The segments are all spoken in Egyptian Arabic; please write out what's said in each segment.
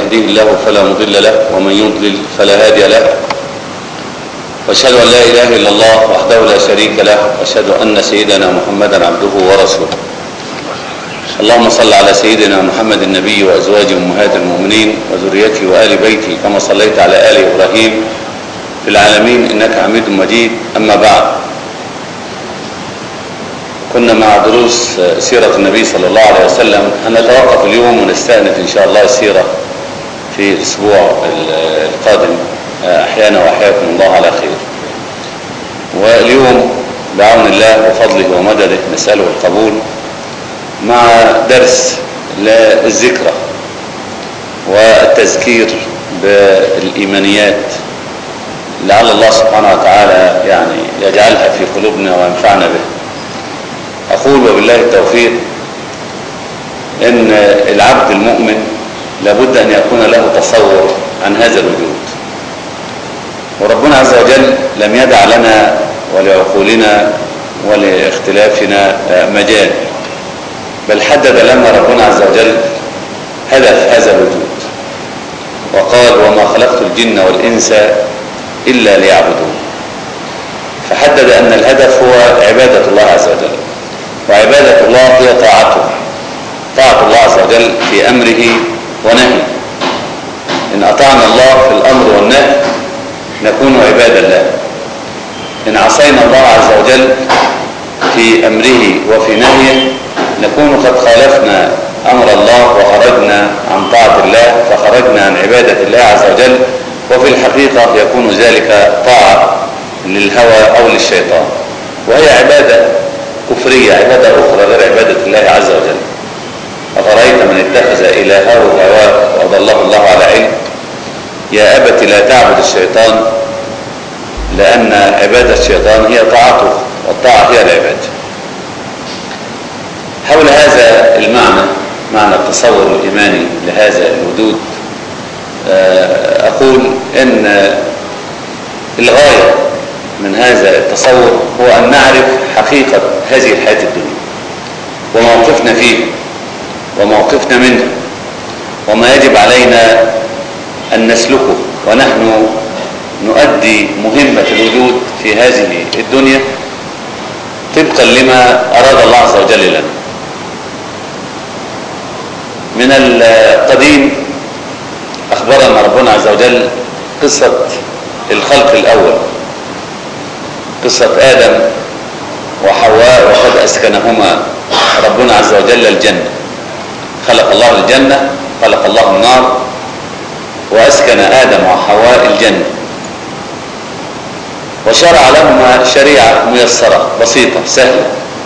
يهديه الله فلا مضل له ومن يضلل فلا هادي له واشهد أن لا إله إلا الله وحده لا شريك له واشهد أن سيدنا محمدا عبده ورسوله اللهم صل على سيدنا محمد النبي وأزواجه أمهات المؤمنين وذريته وآل بيته كما صليت على آل إبراهيم في العالمين إنك حميد مجيد أما بعد كنا مع دروس سيرة النبي صلى الله عليه وسلم هنتوقف اليوم ونستأنف إن شاء الله السيرة في الأسبوع القادم أحيانا وأحياكم الله على خير واليوم بعون الله وفضله ومدده نسأله القبول مع درس للذكرى والتذكير بالإيمانيات لعل الله سبحانه وتعالى يعني يجعلها في قلوبنا وينفعنا به أقول وبالله التوفيق إن العبد المؤمن لابد أن يكون له تصور عن هذا الوجود وربنا عز وجل لم يدع لنا ولعقولنا ولاختلافنا مجال بل حدد لنا ربنا عز وجل هدف هذا الوجود وقال وما خلقت الجن والإنس إلا ليعبدون فحدد أن الهدف هو عبادة الله عز وجل وعبادة الله هي طاعته طاعة الله عز وجل في أمره ونهيه إن أطعنا الله في الأمر والنهي نكون عبادا له إن عصينا الله عز وجل في أمره وفي نهيه نكون قد خالفنا أمر الله وخرجنا عن طاعة الله فخرجنا عن عبادة الله عز وجل وفي الحقيقة يكون ذلك طاعة للهوى أو للشيطان وهي عبادة كفرية عبادة أخرى غير عبادة الله عز وجل أفرأيت من اتخذ إلهه هواه وأضله الله على علم يا أبت لا تعبد الشيطان لأن عبادة الشيطان هي طاعته والطاعة هي العبادة حول هذا المعنى معنى التصور الإيماني لهذا الوجود أقول إن الغاية من هذا التصور هو أن نعرف حقيقة هذه الحياة الدنيا وموقفنا فيه وموقفنا منه وما يجب علينا أن نسلكه ونحن نؤدي مهمة الوجود في هذه الدنيا طبقا لما أراد الله عز وجل لنا من القديم أخبرنا ربنا عز وجل قصة الخلق الأول قصة آدم وحواء وقد أسكنهما ربنا عز وجل الجنة خلق الله الجنة خلق الله النار وأسكن آدم وحواء الجنة وشرع لهما شريعة ميسرة بسيطة سهلة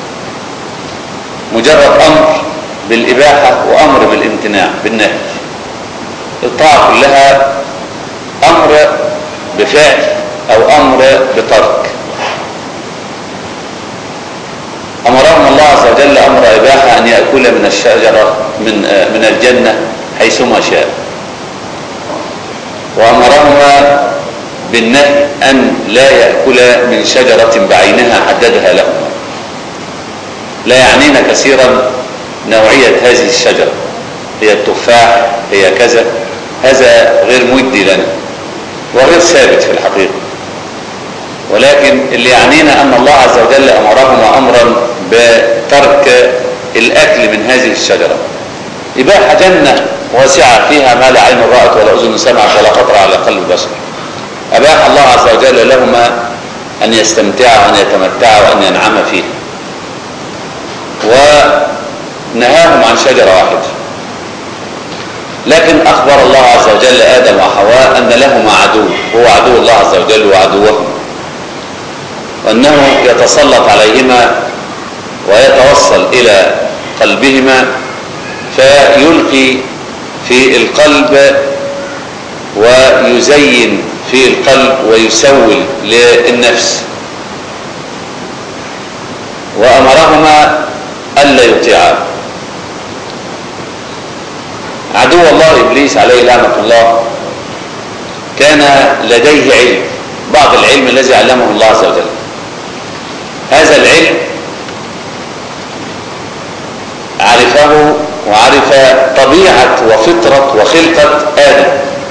مجرد أمر بالإباحة وأمر بالامتناع بالنهي الطاعة كلها أمر بفعل أو أمر بترك أمرهم الله عز وجل أمر إباحة أن يأكل من الشجرة من, من الجنة حيثما شاء وأمرهما بالنهي أن لا يأكل من شجرة بعينها حددها لهما لا يعنينا كثيرا نوعية هذه الشجرة هي التفاح هي كذا هذا غير مجدي لنا وغير ثابت في الحقيقة ولكن اللي يعنينا أن الله عز وجل أمرهما أمرا بترك الأكل من هذه الشجرة إباحة جنة واسعة فيها ما لا عين رأت ولا أذن سمعت ولا خطر على قلب بشر أباح الله عز وجل لهما أن يستمتعوا وأن يتمتعوا وأن ينعم فيها ونهاهم عن شجرة واحدة لكن أخبر الله عز وجل آدم وحواء أن لهما عدو هو عدو الله عز وجل وعدوهم وأنه يتسلط عليهما ويتوصل إلى قلبهما فيلقي في القلب ويزين في القلب ويسول للنفس وأمرهما ألا يطيعا عدو الله إبليس عليه لعنة الله كان لديه علم بعض العلم الذي علمه الله عز وجل هذا العلم عرفه وعرف طبيعة وفطرة وخلقة آدم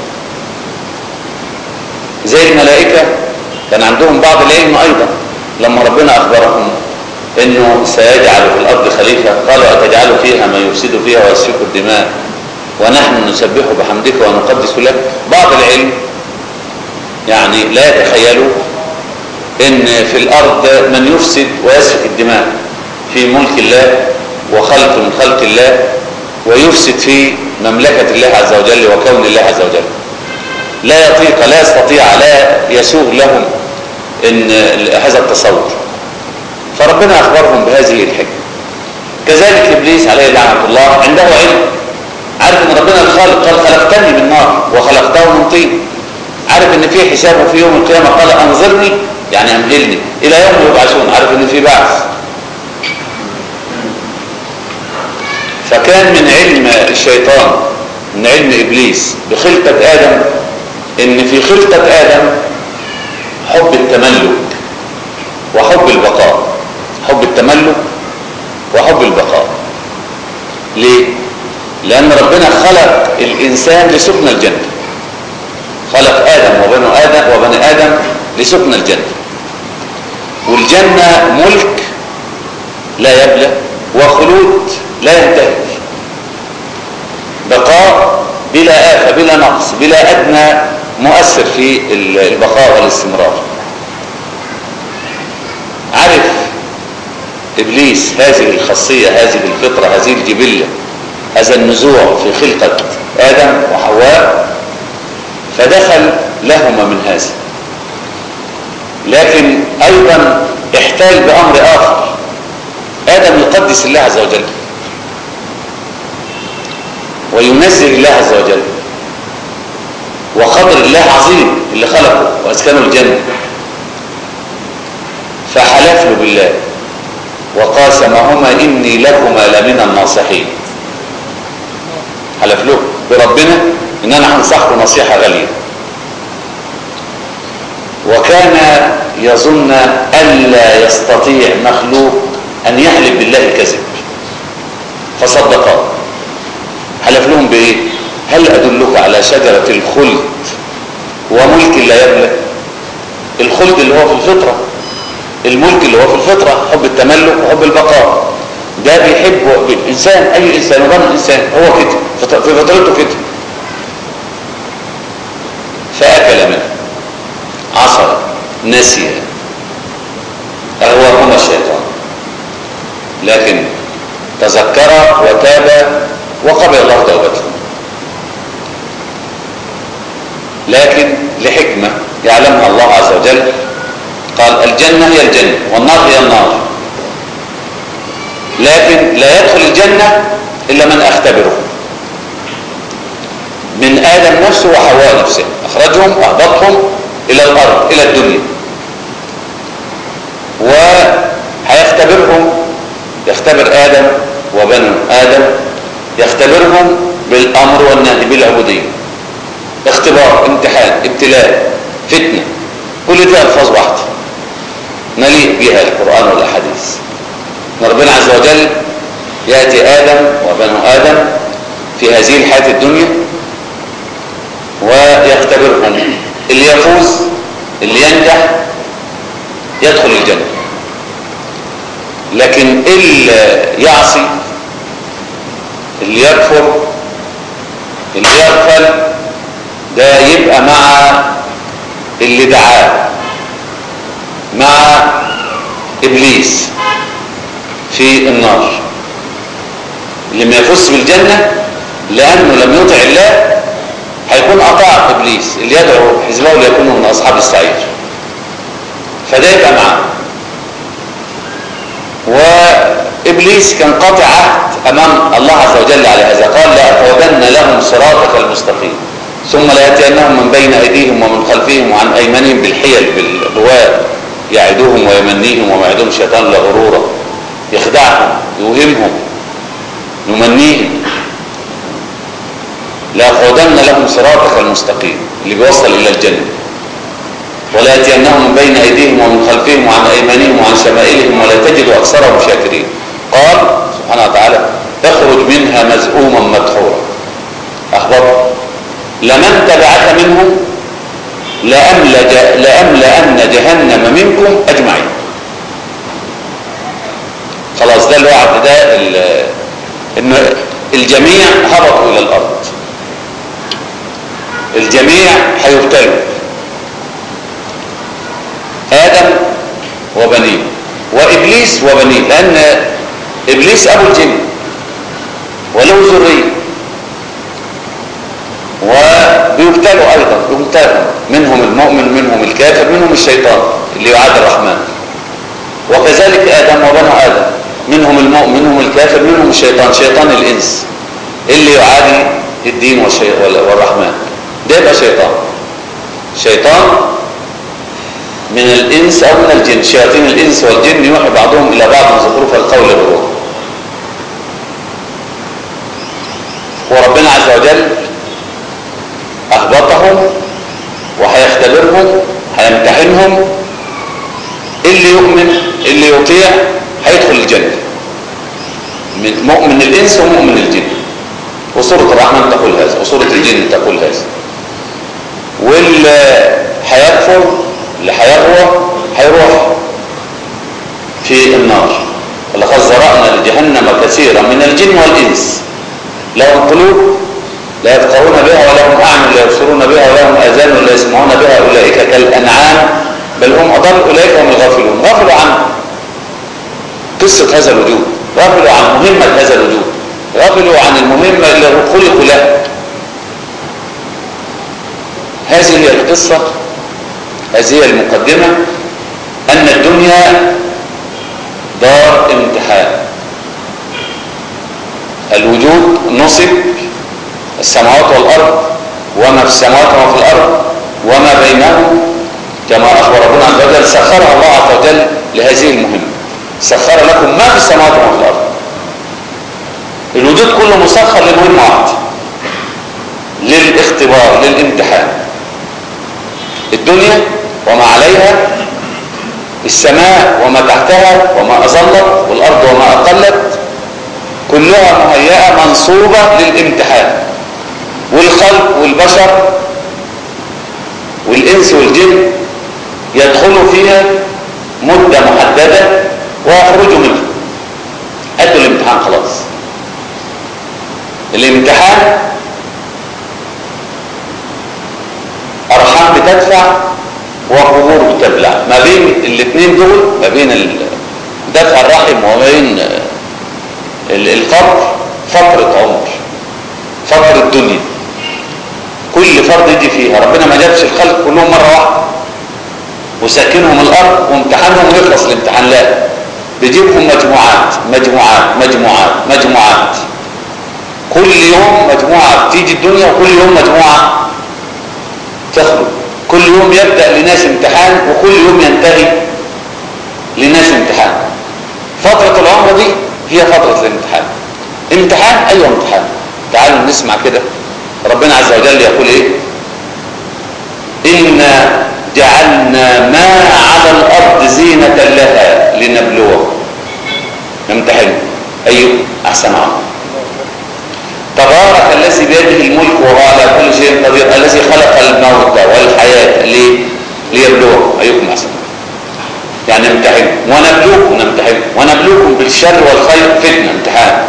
زي الملائكة كان عندهم بعض العلم أيضا لما ربنا أخبرهم انه سيجعل في الارض خليفة قالوا اتجعل فيها ما يفسد فيها ويسفك الدماء ونحن نسبح بحمدك ونقدس لك بعض العلم يعني لا يتخيلوا ان في الارض من يفسد ويسفك الدماء في ملك الله وخلق من خلق الله ويفسد في مملكة الله عز وجل وكون الله عز وجل لا يطيق لا يستطيع لا يسوغ لهم ان هذا التصور فربنا أخبرهم بهذه الحكمة كذلك إبليس عليه لعنة الله عنده علم عارف ان ربنا الخالق قال خلقتني من نار وخلقته من طين عارف ان في حسابه في يوم القيامة قال انظرني يعني امهلني الى يوم يبعثون عارف ان في بعث فكان من علم الشيطان من علم ابليس بخلقة ادم ان في خلقة ادم حب التملك وحب البقاء حب التملك وحب البقاء ليه لان ربنا خلق الانسان لسكن الجنة خلق ادم وبنو ادم وبني ادم لسكن الجنة والجنة ملك لا يبلى وخلود لا ينتهي بقاء بلا آفة بلا نقص بلا أدنى مؤثر في البقاء والاستمرار عرف إبليس هذه الخاصية هذه الفطرة هذه الجبلة هذا النزوع في خلقة آدم وحواء فدخل لهما من هذا لكن أيضا احتاج بأمر آخر آدم يقدس الله عز وجل وينزل الله عز وجل وقدر الله عظيم اللي خلقه وأسكنه الجنة فحلف له بالله وقاسمهما إني لكما لمن الناصحين حلف له بربنا إن أنا هنصحه نصيحة غالية وكان يظن ألا يستطيع مخلوق أن يحلف بالله كذب فصدقاه حلف لهم بإيه هل أدلك على شجرة الخلد وملك لا يبلى الخلد اللي هو في الفطرة الملك اللي هو في الفطرة حب التملك وحب البقاء ده بيحب الإنسان أي إنسان وغنى الإنسان هو كده في فطرته كده فأكل منه عصر نسي أهواهما الشيطان لكن تذكر وتاب وقبل الله توبته لكن لحكمة يعلمها الله عز وجل قال الجنة هي الجنة والنار هي النار لكن لا يدخل الجنة إلا من أختبره من آدم نفسه وحواء نفسه أخرجهم وأهبطهم إلى الأرض إلى الدنيا وهيختبرهم يختبر آدم وبنو آدم يختبرهم بالأمر والنهي بالعبودية اختبار امتحان ابتلاء فتنة كل دي ألفاظ واحدة مليء بها القرآن والأحاديث ربنا عز وجل يأتي آدم وبنو آدم في هذه الحياة الدنيا ويختبرهم اللي يفوز اللي ينجح يدخل الجنة لكن اللي يعصي اللي يكفر اللي يغفل ده يبقى مع اللي دعاه مع إبليس في النار اللي ما يفوز بالجنة لأنه لم يطع الله هيكون أطاع إبليس اللي يدعو حزبه ليكونوا من أصحاب السعير فده يبقى معاه وإبليس كان قاطع عهد أمام الله عز وجل على هذا قال لأقعدن لهم صراطك المستقيم ثم ليأتينهم من بين أيديهم ومن خلفهم وعن أيمانهم بالحيل بالرواء يعدوهم ويمنيهم وما يعدهم الشيطان لغرورا يخدعهم يوهمهم يمنيهم لأقعدن لهم صراطك المستقيم اللي بيوصل إلى الجنة ولا يأتينهم من بين أيديهم ومن خلفهم وعن أيمانهم وعن شمائلهم ولا تجد أكثرهم شاكرين قال سبحانه وتعالى اخرج منها مزؤوما مدحورا اخبر لمن تبعك منهم لأملأن جهنم منكم أجمعين خلاص ده الوعد ده ان الجميع هبطوا الى الارض الجميع هيبتلوا ادم وبنيه وابليس وبنيه لان ابليس ابو الجن وله ذريه وبيبتلوا ايضا يبتلوا منهم المؤمن منهم الكافر منهم الشيطان اللي يعاد الرحمن وكذلك ادم وبنو ادم منهم المؤمن منهم الكافر منهم الشيطان شيطان الانس اللي يعادي الدين والرحمن ده يبقى شيطان شيطان من الانس او من الجن شياطين الانس والجن يوحي بعضهم الى بعض من زخرف القول بالروح وربنا عز وجل اهبطهم وهيختبرهم هيمتحنهم اللي يؤمن اللي يطيع هيدخل الجنة من مؤمن الإنس ومؤمن الجن وسورة الرحمن تقول هذا وسورة الجن تقول هذا واللي هيكفر اللي هيغوى هيروح في النار ولقد زرعنا لجهنم كثيرا من الجن والإنس لهم قلوب لا يفقهون بها ولهم أعين لا يبصرون بها ولهم آذان لا يسمعون بها أولئك كالأنعام بل هم أضل أولئك هم الغافلون غافلوا عنه قصة هذا الوجود غافلوا عن مهمة هذا الوجود غافلوا عن المهمة اللي خلقوا لها هذه هي القصة هذه هي المقدمة أن الدنيا دار امتحان الوجود نصب السماوات والأرض وما في السماوات وما في الأرض وما بينهم كما أخبر ربنا عز وجل سخرها الله عز وجل لهذه المهمة سخر لكم ما في السماوات وما في الأرض الوجود كله مسخر لمهمة واحدة للاختبار للامتحان الدنيا وما عليها السماء وما تحتها وما أظلت والأرض وما أقلت كلها مهيئة منصوبة للامتحان والخلق والبشر والإنس والجن يدخلوا فيها مدة محددة ويخرجوا منها أدوا الامتحان خلاص الامتحان أرحام بتدفع وقبور بتبلع ما بين الاثنين دول ما بين دفع الرحم وما بين القبر فترة عمر فترة دنيا كل فرد يجي فيها ربنا ما جابش الخلق كلهم مرة واحدة وساكنهم الأرض وامتحانهم ويخلص الامتحان لا بيجيبهم مجموعات مجموعات مجموعات مجموعات كل يوم مجموعة تيجي الدنيا وكل يوم مجموعة تخرج كل يوم يبدأ لناس امتحان وكل يوم ينتهي لناس امتحان فترة العمر دي هي فترة الامتحان امتحان ايوه امتحان تعالوا نسمع كده ربنا عز وجل يقول ايه إنا جعلنا ما على الأرض زينة لها لنبلوه نمتحن أيوه أحسن عمل تبارك الذي بيده الملك وهو على كل شيء قدير الذي خلق الموت والحياة ليه؟ ليبلوه أيكم أحسن يعني نمتحن ونبلوكم نمتحن ونبلوكم بالشر والخير فتنة امتحان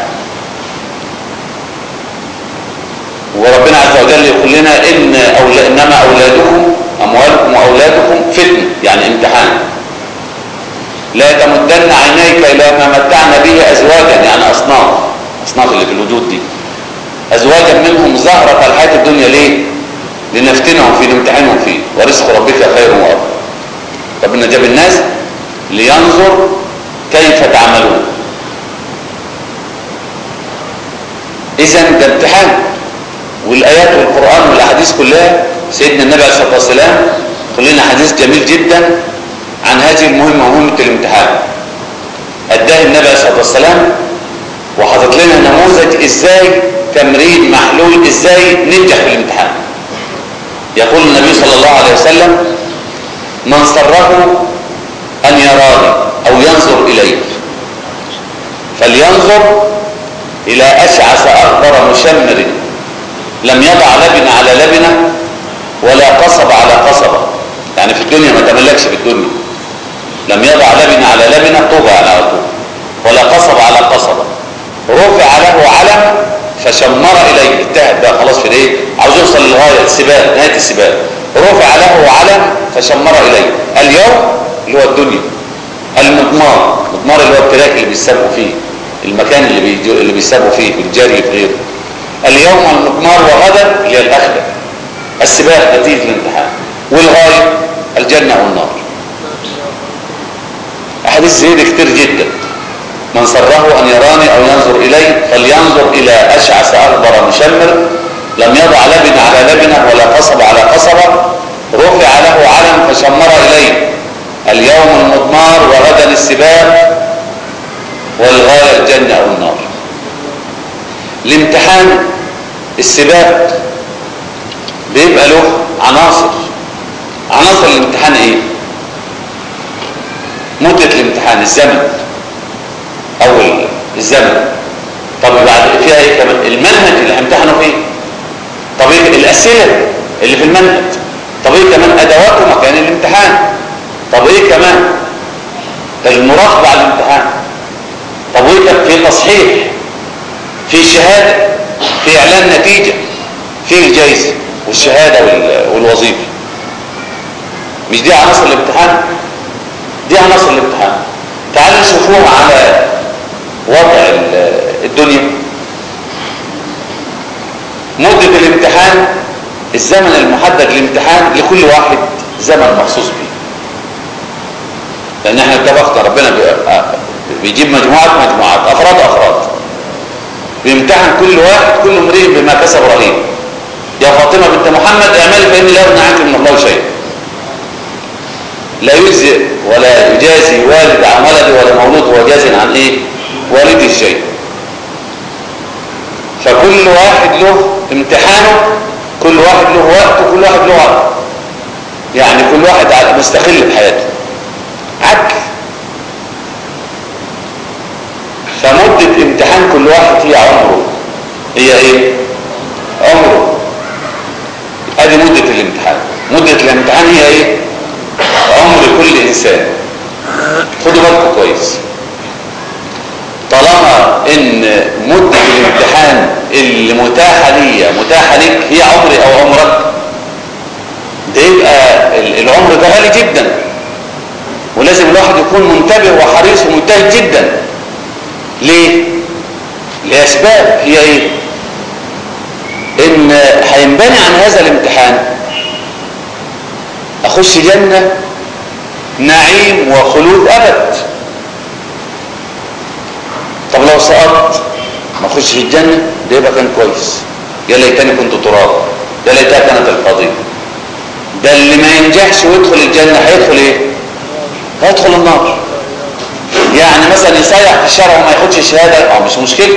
وربنا عز وجل يقول لنا إن أولا إنما أولادكم أموالكم وأولادكم فتنة يعني امتحان لا تمدن عينيك إلى ما متعنا به أزواجا يعني أصناف أصناف اللي في الوجود دي أزواجا منهم زهرة الحياة الدنيا ليه؟ لنفتنهم فيه لنمتحنهم فيه ورزق ربك خير وأرض ربنا جاب الناس لينظر كيف تعملون إذا ده امتحان والآيات والقرآن والأحاديث كلها سيدنا النبي عليه الصلاة والسلام قال لنا حديث جميل جدا عن هذه المهمة مهمة الامتحان أداه النبي عليه الصلاة والسلام وحطت لنا نموذج ازاي تمرين محلول ازاي ننجح في الامتحان يقول النبي صلى الله عليه وسلم من سره أن يراني أو ينظر إلي فلينظر إلى أشعث أخضر مشمر لم يضع لبن على لبنة ولا قصب على قصبة يعني في الدنيا ما تملكش في الدنيا لم يضع لبن على لبنة طوبة على طوب ولا قصب على قصبة رفع له علم فشمر إليه انتهت بقى خلاص في الايه عاوز يوصل للغاية السباق نهاية السباق رفع له علم فشمر إليه اليوم اللي هو الدنيا المضمار المضمار اللي هو التراك اللي بيسابقوا فيه المكان اللي بيجو اللي بيسابقوا فيه بالجري في غيره اليوم المضمار وغدا اللي هي الأخذة السباق نتيجة الامتحان والغاية الجنة والنار أحاديث زي دي كتير جدا من سره أن يراني أو ينظر إلي فلينظر إلى أشعث أخضر مشمر لم يضع لبن على لبنة ولا قصب على قصبة رفع له علم فشمر إليه اليوم المضمار وغدا السباق والغاية الجنة أو النار الامتحان السباق بيبقى له عناصر عناصر الامتحان ايه مدة الامتحان الزمن اول الزمن طب بعد فيها ايه كمان المنهج اللي همتحنوا فيه طب ايه الاسئله اللي في المنهج طب ايه كمان ادوات ومكان الامتحان طب ايه كمان المراقبه على الامتحان طب ايه في تصحيح في شهاده في اعلان نتيجه في الجائزه والشهاده والوظيفه مش دي عناصر الامتحان دي عناصر الامتحان تعالوا نشوفوها على وضع الدنيا مدة الامتحان الزمن المحدد للامتحان لكل واحد زمن مخصوص به لان احنا اتفقنا ربنا بيجيب مجموعات مجموعات افراد افراد بيمتحن كل واحد كل امرئ بما كسب رهين يا فاطمه بنت محمد اعملي فاني لا اغنى عنك من الله شيء لا يجزئ ولا يجازي والد عن ولده ولا مولود هو جاز عن ايه والده الشيء فكل واحد له امتحانه كل واحد له وقت وكل واحد له وقت يعني كل واحد مستقل بحياته عدل فمدة امتحان كل واحد هي عمره هي ايه عمره ادي مدة الامتحان مدة الامتحان هي ايه عمر كل انسان خدوا بالكم كويس طالما ان مدة الامتحان اللي متاحة ليا متاحة ليك هي عمري او عمرك ده يبقى العمر ده غالي جدا ولازم الواحد يكون منتبه وحريص ومجتهد جدا ليه لاسباب هي ايه ان هينبني عن هذا الامتحان اخش جنة نعيم وخلود ابد طب لو سقطت ما اخش في الجنة ده يبقى كان كويس يا ليتني كنت تراب يا ليتها كانت القضية ده اللي ما ينجحش ويدخل الجنة هيدخل ايه هيدخل النار يعني مثلا يسيح في الشارع وما ياخدش الشهادة اه مش مشكلة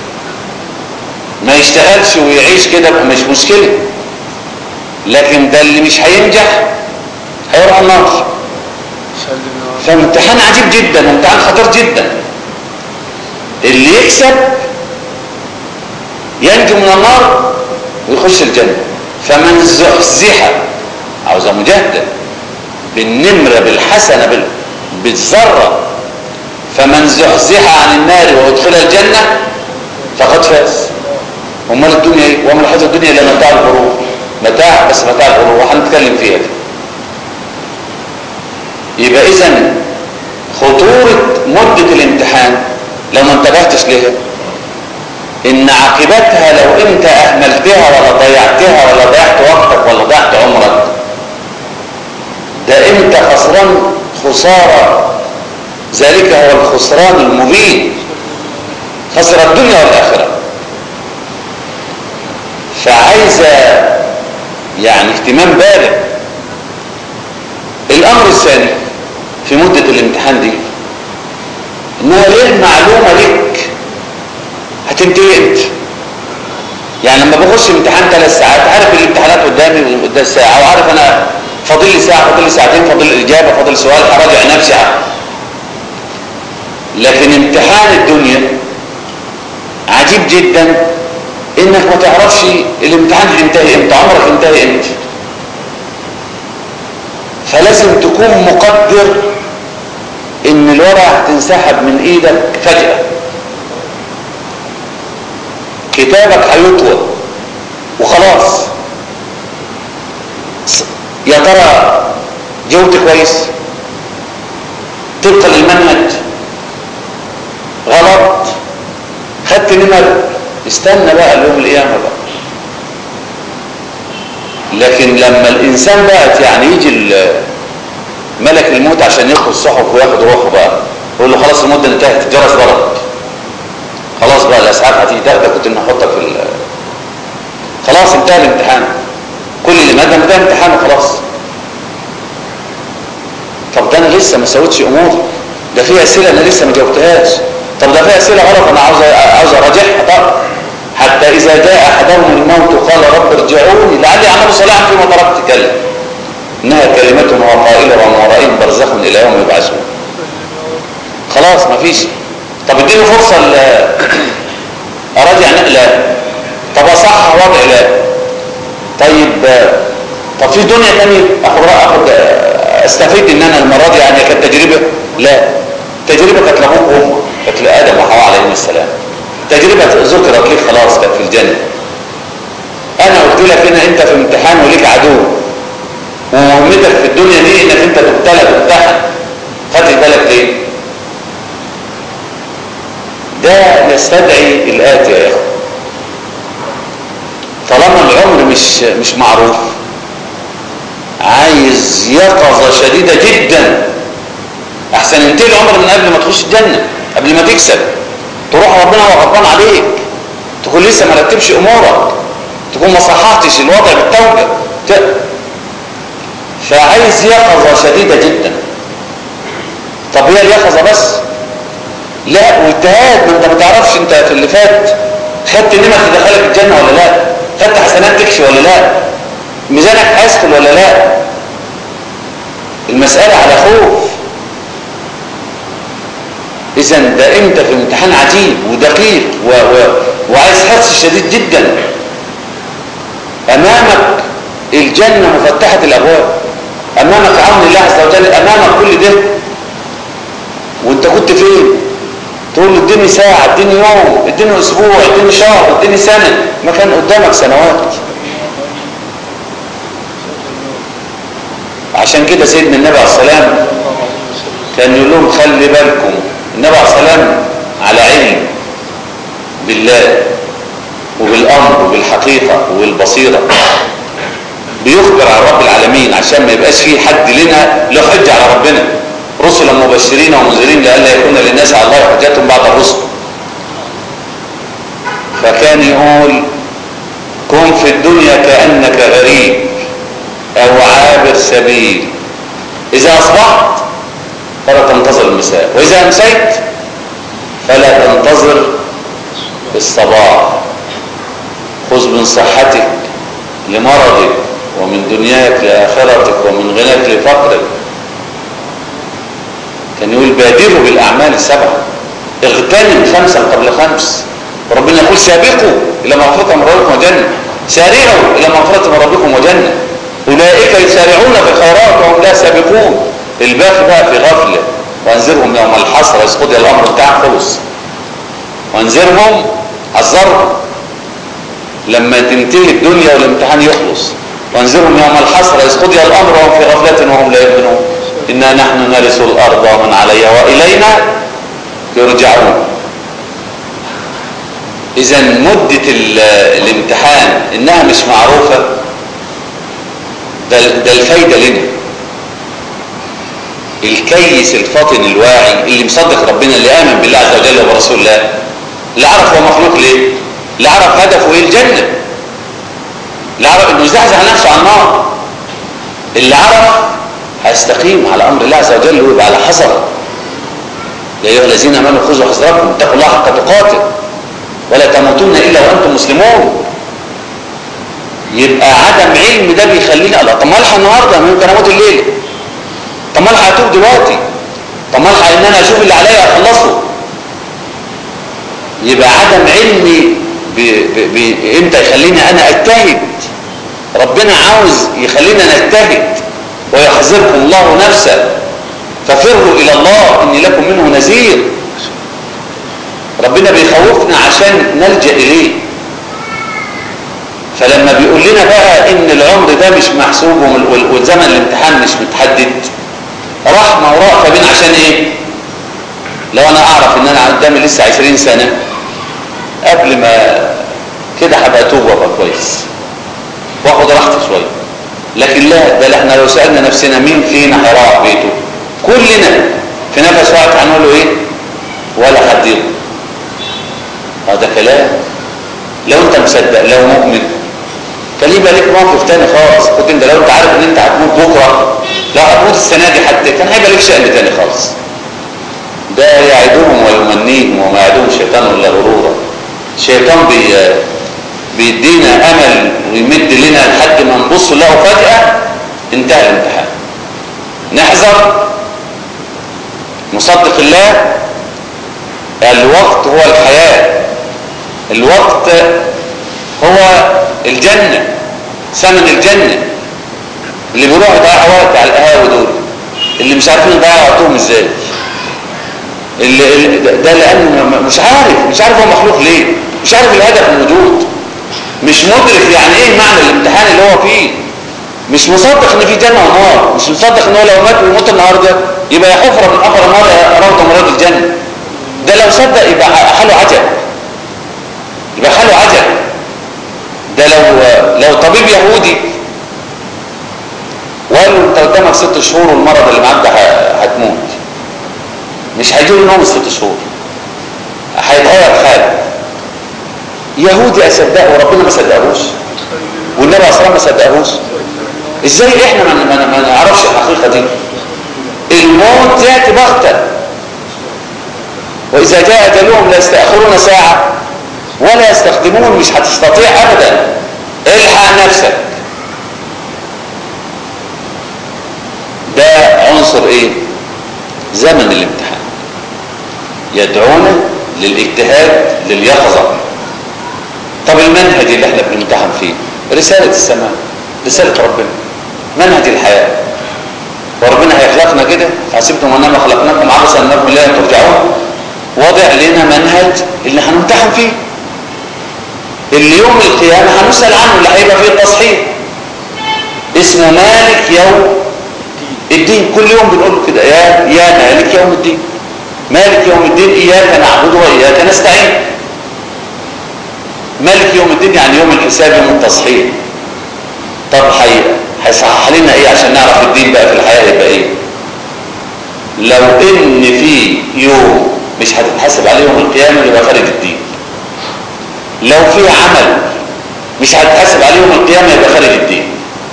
ما يشتغلش ويعيش كده مش مشكلة لكن ده اللي مش هينجح هيروح النار فامتحان عجيب جدا وامتحان خطير جدا اللي يكسب ينجو من النار ويخش الجنة فمن زحزح عاوزة مجاهدة بالنمرة بالحسنة بالذرة فمن زحزح عن النار وادخل الجنة فقد فاز امال الدنيا ايه وما الحياه الدنيا الا متاع الغرور متاع بس متاع الغرور وهنتكلم فيها دي يبقى اذا خطورة مدة الامتحان لو ما انتبهتش لها ان عاقبتها لو انت اهملتها ولا ضيعتها ولا ضيعت وقتك ولا ضيعت عمرك ده انت خسران خسارة ذلك هو الخسران المبين خسر الدنيا والاخرة فعايزة يعني اهتمام بالغ الامر الثاني في مدة الامتحان دي انها ليه معلومة لك هتنتهي انت يعني لما بخش امتحان ثلاث ساعات عارف الامتحانات قدامي قدام ساعة وعارف انا فاضل لي ساعة فاضل لي ساعتين فاضل لي اجابة فاضل سؤال هراجع نفسي لكن امتحان الدنيا عجيب جدا انك ما تعرفش الامتحان هينتهي امتى عمرك ينتهي امتى فلازم تكون مقدر ان الورقه هتنسحب من ايدك فجاه كتابك هيطول وخلاص يا ترى جاوبت كويس طبقا للمنهج غلط خدت نمر استنى بقى اليوم القيامه بقى لكن لما الانسان بقى يعني يجي ملك الموت عشان ياخد الصحف وياخد روحه بقى يقول له خلاص المده انتهت الجرس ضرب خلاص بقى الاسعاف هتيجي تاخدك كنت نحطك في ال... خلاص انتهى الامتحان كل اللي مادة ده امتحان وخلاص طب ده انا لسه ما سويتش امور ده في اسئله انا لسه ما جاوبتهاش طب ده في اسئله غلط انا عاوز عاوز اراجعها طب حتى اذا جاء احدهم الموت قال رب ارجعوني لعلي اعمل صلاحا فيما تركت كلمه انها كلمه هو قائلها ومن ورائهم برزخ الى يوم يبعثون خلاص ما فيش طب اديني فرصه اراجع نقله طب اصحح وضع لا طيب طب في دنيا ثانيه اخد اخد استفيد ان انا المره دي يعني كانت تجربه لا تجربه كانت لابوك وامك كانت لادم وحواء عليهم السلام تجربه ذكرت ليك خلاص كانت في الجنه انا قلت لك هنا انت في امتحان وليك عدو ومهمتك في الدنيا دي انك انت تبتلى تمتحن خدت بالك ليه ده يستدعي الاتي يا اخوه طالما العمر مش مش معروف عايز يقظه شديده جدا احسن ينتهي العمر من قبل ما تخش الجنه قبل ما تكسب تروح ربنا هو غضبان عليك تكون لسه ما رتبش امورك تكون ما صححتش الوضع بالتوبه فعايز يقظه شديده جدا طب هي اليقظه بس لا واجتهاد ما انت ما تعرفش انت في اللي فات خدت نمر تدخلك الجنه ولا لا خدت حسنات تكشي ولا لا ميزانك هيسفل ولا لا المساله على خوف اذا ده انت في امتحان عجيب ودقيق و... و... وعايز حرص شديد جدا امامك الجنه مفتحه الابواب امامك عون الله عز وجل امامك كل ده وانت كنت فين تقول له اديني ساعة اديني يوم اديني اسبوع اديني شهر اديني سنة ما كان قدامك سنوات عشان كده سيدنا النبي عليه السلام كان يقول لهم خلي بالكم النبي عليه السلام على علم بالله وبالامر وبالحقيقة وبالبصيرة بيخبر عن رب العالمين عشان ما يبقاش فيه حد لنا له حجة على ربنا رسلا مبشرين ومنذرين لئلا يكون للناس على الله حجة بعد الرسل فكان يقول كن في الدنيا كأنك غريب أو عابر سبيل إذا أصبحت فلا تنتظر المساء وإذا أمسيت فلا تنتظر الصباح خذ من صحتك لمرضك ومن دنياك لآخرتك ومن غناك لفقرك كان يقول بادروا بالأعمال السبعة اغتنم خمسا قبل خمس وربنا يقول سابقوا إلى مغفرة من ربكم وجنة سارعوا إلى مغفرة من ربكم وجنة أولئك يسارعون في الخيرات وهم لا سابقون الباقي بقى في غفلة وانذرهم يوم الحسرة إذ قضي الأمر بتاعهم خلص وانذرهم حذرهم لما تنتهي الدنيا والامتحان يخلص وانذرهم يوم الحسرة إذ قضي الأمر وهم في غفلة وهم لا يؤمنون إنا نحن نرث الأرض ومن عليها وإلينا يرجعون إذا مدة الامتحان إنها مش معروفة ده, ده الفايدة لنا الكيس الفاطن الواعي اللي مصدق ربنا اللي آمن بالله عز وجل وبرسول الله اللي عرف هو مخلوق ليه اللي عرف هدفه ايه الجنة اللي عرف انه يزحزح نفسه عن النار اللي عرف هيستقيم على امر الله عز وجل ويبقى على حذر يا ايها الذين امنوا خذوا حذركم اتقوا الله حق تقاته ولا تموتون الا وانتم مسلمون يبقى عدم علم ده بيخليني لا طب ما الحق النهارده ممكن اموت الليله طب ما الحق اتوب دلوقتي طب ما الحق ان انا اشوف اللي عليا اخلصه يبقى عدم علمي ب... ب... ب... امتى يخليني انا اجتهد ربنا عاوز يخلينا نجتهد ويحذركم الله نفسه ففروا الى الله اني لكم منه نذير ربنا بيخوفنا عشان نلجأ اليه فلما بيقول لنا بقى ان العمر ده مش محسوب والزمن الامتحان مش متحدد رحمة ورأفة بين عشان ايه لو انا اعرف ان انا قدامي لسه عشرين سنة قبل ما كده هبقى اتوب وابقى كويس واخد راحتي شويه لكن لا ده احنا لو سالنا نفسنا مين فينا هيروح بيته كلنا في نفس واحد هنقول له ايه ولا حد يقول هذا كلام لو انت مصدق لو مؤمن كان يبقى ليك موقف تاني خالص كنت انت لو انت عارف ان انت هتموت بكره لو هتموت السنه دي حتى كان هيبقى لك شأن تاني خالص ده يعدهم ويمنيهم وما يعدهم الشيطان الا غرورا الشيطان بي بيدينا امل ويمد لنا لحد ما نبص له فجاه انتهى الامتحان نحذر نصدق الله الوقت هو الحياه الوقت هو الجنه ثمن الجنه اللي بيروحوا يضيعوا وقت على القهاوي دول اللي مش عارفين يضيعوا وقتهم ازاي اللي اللي ده لانه مش عارف مش عارف هو مخلوق ليه مش عارف الهدف من الوجود مش مدرك يعني ايه معنى الامتحان اللي هو فيه مش مصدق ان في جنه ونار مش مصدق ان هو لو مات ويموت النهارده يبقى حفره من حفر النار روضه من رياض الجنه ده لو صدق يبقى حاله عجب يبقى حاله عجب ده لو لو طبيب يهودي وقال له انت قدامك ست شهور والمرض اللي معاك ده هتموت مش هيجي له نوم ست شهور هيتغير حاله يهودي اصدقه وربنا ما صدقهوش والنبي عليه الصلاه ما صدقهوش ازاي احنا ما, ما, ما نعرفش الحقيقه دي الموت ياتي بغته واذا جاء اجلهم لا يستاخرون ساعه ولا يستخدمون مش هتستطيع ابدا الحق نفسك ده عنصر ايه زمن الامتحان يدعونا للاجتهاد لليقظه طب المنهج اللي احنا بنمتحن فيه رسالة السماء رسالة ربنا منهج الحياة وربنا هيخلقنا كده حسبتم انما خلقناكم عبثا انكم لا ترجعون وضع لنا منهج اللي هنمتحن فيه اللي يوم القيامة هنسأل عنه اللي هيبقى فيه التصحيح اسمه مالك يوم الدين كل يوم بنقول له كده يا يا مالك يوم الدين مالك يوم الدين اياك نعبد واياك نستعين مالك يوم الدين يعني يوم الحساب يوم التصحيح طب حي هيصحح لنا ايه عشان نعرف الدين بقى في الحياه يبقى ايه لو ان في يوم مش هتتحاسب عليه يوم القيامه يبقى خارج الدين لو في عمل مش هتتحاسب عليه يوم القيامه يبقى خارج الدين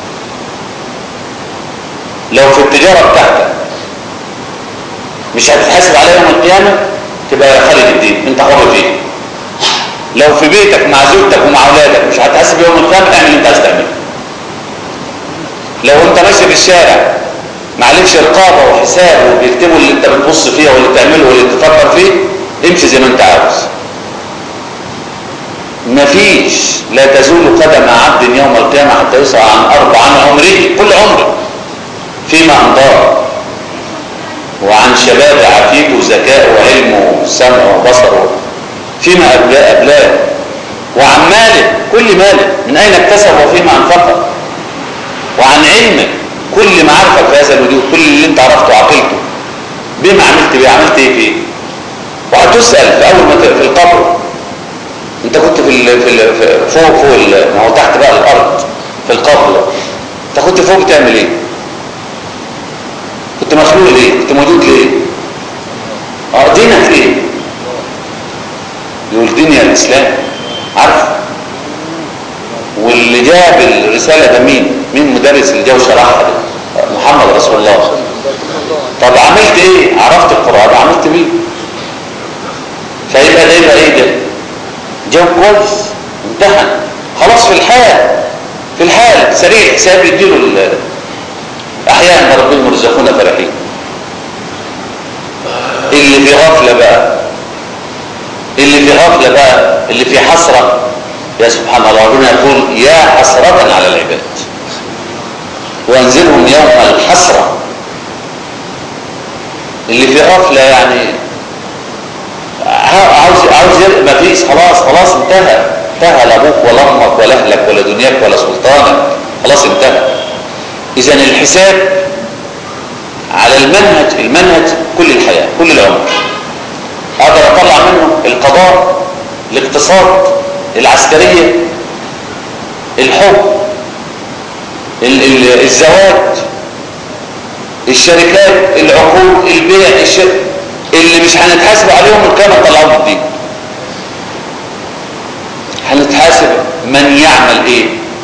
لو في التجاره بتاعتك مش هتتحاسب عليه يوم القيامه تبقى خارج الدين انت حر فيه لو في بيتك مع زوجتك ومع اولادك مش هتحاسب يوم القيامه اعمل اللي انت عايز تعمله لو انت ماشي في الشارع معلكش رقابه وحساب وبيكتبوا اللي انت بتبص فيه واللي بتعمله واللي بتفكر فيه امشي زي ما انت عاوز مفيش لا تزول قدم عبد يوم القيامه حتى يسأل عن اربع عن عمره كل عمره فيما امضاه وعن شباب عفيفه وذكائه وعلمه وسمعه وبصره فيما أبلاه أبلاه وعن ماله كل ماله من أين اكتسب وفيما أنفقه وعن علمه كل معرفة في هذا الوجود كل اللي انت عرفته وعقلته بما عملت بيه عملت ايه فيه وهتسأل في أول ما في القبر انت كنت في, ال في, ال في فوق فوق ما هو تحت بقى الأرض في القبر انت كنت فوق بتعمل ايه كنت مخلوق ليه كنت موجود ليه اه دينك ايه يقول دنيا الإسلام عارف واللي جاب الرسالة ده مين مين مدرس اللي جاو شرحها ده محمد رسول الله طب عملت ايه عرفت القرآن عملت بيه فيبقى ده يبقى ايه ده جاوب كويس امتحن خلاص في الحال في الحال سريع حساب يديله احيانا ربنا مرزقون فرحين اللي في غفله بقى اللي في غفلة بقى اللي في حسرة يا سبحان الله ربنا يقول يا حسرة على العباد وانزلهم يوم الحسرة اللي في غفلة يعني عاوز عاوز ما فيش خلاص خلاص انتهى انتهى لا ابوك ولا امك ولا اهلك ولا دنياك ولا سلطانك خلاص انتهى اذا الحساب على المنهج المنهج كل الحياة كل العمر اقدر اطلع منه القضاء الاقتصاد العسكرية الحب ال ال الزواج الشركات العقود البيع الشركة اللي مش هنتحاسب عليهم القيامة طلعوا الدين هنتحاسب من يعمل ايه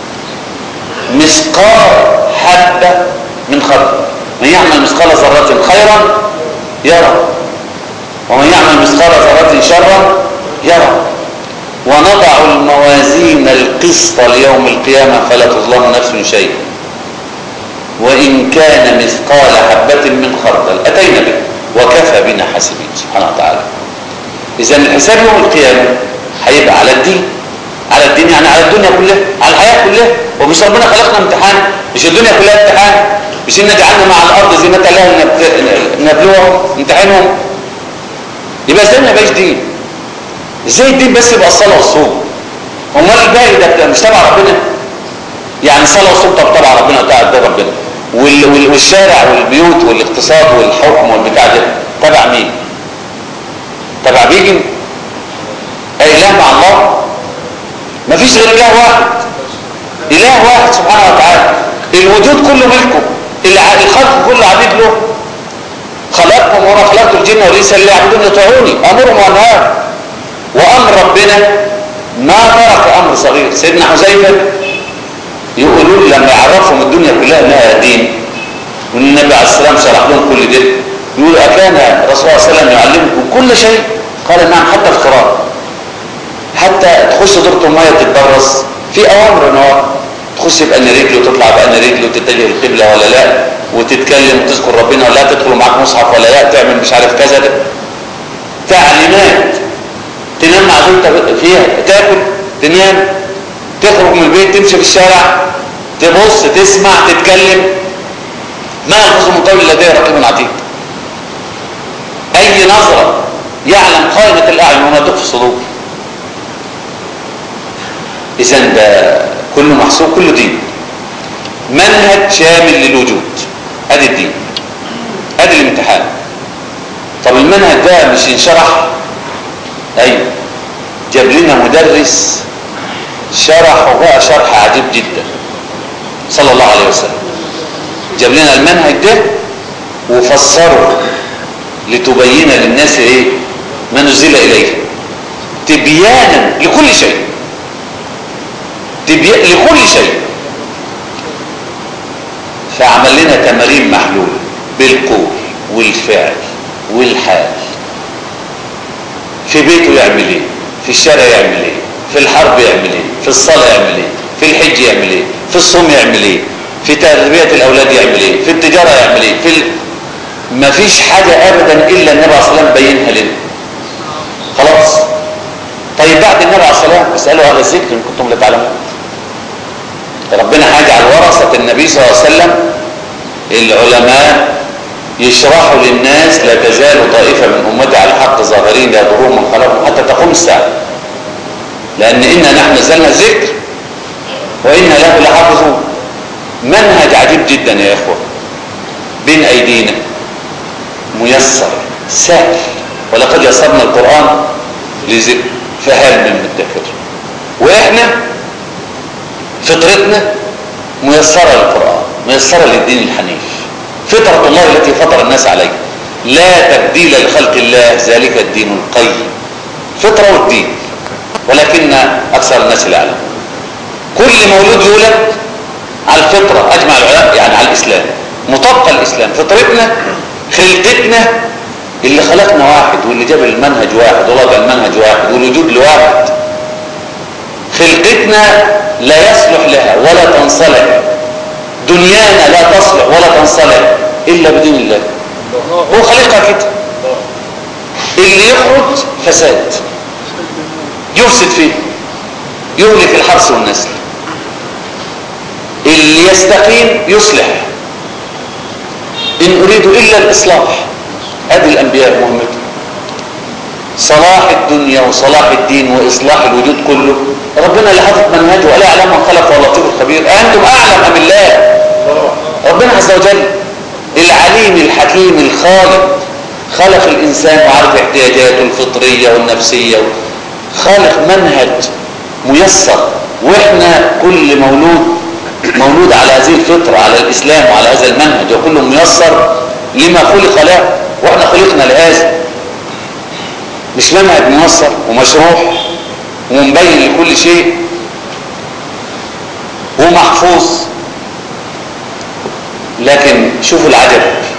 مثقال حبة من خردل من يعمل مثقال ذرة خيرا يرى ومن يعمل مثقال ذرة شرا يرى ونضع الموازين القسط ليوم القيامة فلا تظلم نفس شيئا وإن كان مثقال حبة من خردل أتينا به وكفى بنا حاسبين سبحانه وتعالى إذا الحساب يوم القيامة هيبقى على الدين على الدين يعني على الدنيا كلها على الحياة كلها ومش ربنا خلقنا امتحان مش الدنيا كلها امتحان مش إن جعلنا مع الأرض زينة لها نبلوهم امتحانهم يبقى ازاي ما يبقاش دين ازاي الدين بس يبقى الصلاة والصوم امال الباقي ده مش تبع ربنا يعني الصلاة والصوم طب تبع ربنا وتبع ده ربنا وال وال والشارع والبيوت والاقتصاد والحكم والبتاع ده تبع مين تبع بيجن اله مع الله مفيش غير اله واحد اله واحد سبحانه وتعالى الوجود كله ملكه الخلق كله عبيد له خلقكم وما خلقت الجن والانس الا يعبدون يطيعوني امرهم وانهاهم وامر ربنا ما ترك امر صغير سيدنا حذيفه يقولوا لما يعرفهم الدنيا كلها انها دين وان النبي عليه السلام شرح لهم كل ده يقول اكان الرسول صلى الله عليه وسلم يعلمكم كل شيء قال نعم حتى القراءه حتى تخش دورة الميه تتبرص في اوامر نوار تخش بأن رجل وتطلع بأن رجل وتتجه القبلة ولا لا وتتكلم وتذكر ربنا ولا تدخل معاك مصحف ولا لا تعمل مش عارف كذا ده تعليمات تنام مع زوجتك فيها تاكل تنام تخرج من البيت تمشي في الشارع تبص تسمع تتكلم ما يلفظ من قول لديه رقيب عتيد اي نظرة يعلم خائنة الاعين وما تخفي الصدور اذا ده كله محسوب كله دين منهج شامل للوجود ادي الدين ادي الامتحان طب المنهج ده مش ينشرح ايوه جاب لنا مدرس شرحه بقى شرح عجيب جدا صلى الله عليه وسلم جاب لنا المنهج ده وفسره لتبين للناس ايه ما نزل اليه تبيانا لكل شيء تبيان لكل شيء فعمل لنا تمارين محلولة بالقول والفعل والحال في بيته يعمل ايه في الشارع يعمل ايه في الحرب يعمل ايه في الصلاة يعمل ايه في الحج يعمل ايه في الصوم يعمل ايه في تربية الاولاد يعمل ايه في التجارة يعمل ايه في ال... ما فيش حاجة ابدا الا النبي عليه الصلاة والسلام بينها لنا خلاص طيب بعد النبي عليه الصلاة والسلام اسألوا هذا الذكر ان كنتم لا تعلمون ربنا هيجعل ورثة النبي صلى الله عليه وسلم العلماء يشرحوا للناس لا تزال طائفة من أمتي على الحق ظاهرين لا يضرهم من خلقهم حتى تقوم الساعة لأن إنا نحن نزلنا الذكر وإنا له لحافظون منهج عجيب جدا يا إخوة بين أيدينا ميسر سهل ولقد يسرنا القرآن لذكر فهل من مدكر وإحنا فطرتنا ميسرة للقرآن ميسرة للدين الحنيف فطرة الله التي فطر الناس عليها لا تبديل لخلق الله ذلك الدين القيم فطرة والدين ولكن أكثر الناس لا يعلم كل مولود يولد على الفطرة أجمع العلماء يعني على الإسلام مطابقة الإسلام فطرتنا خلقتنا اللي خلقنا واحد واللي جاب المنهج واحد ووضع المنهج واحد والوجود لواحد خلقتنا لا يصلح لها ولا تنصلح دنيانا لا تصلح ولا تنصلح إلا بدين الله هو خلقها كده اللي يخرج فساد يفسد فيه يهلك الحرث والنسل اللي يستقيم يصلح إن أريد إلا الإصلاح هذه الأنبياء مهمتهم صلاح الدنيا وصلاح الدين وإصلاح الوجود كله ربنا اللي حفظ منهجه ولا يعلم من خلق والله لطيف الخبير أنتم أعلم أم الله ربنا عز وجل العليم الحكيم الخالق خلق الإنسان وعارف احتياجاته الفطرية والنفسية خالق منهج ميسر وإحنا كل مولود مولود على هذه الفطرة على الإسلام وعلى هذا المنهج وكله ميسر لما خلق له وإحنا خلقنا لهذا مش منهج ميسر ومشروح ومبين لكل شيء ومحفوظ لكن شوفوا العجب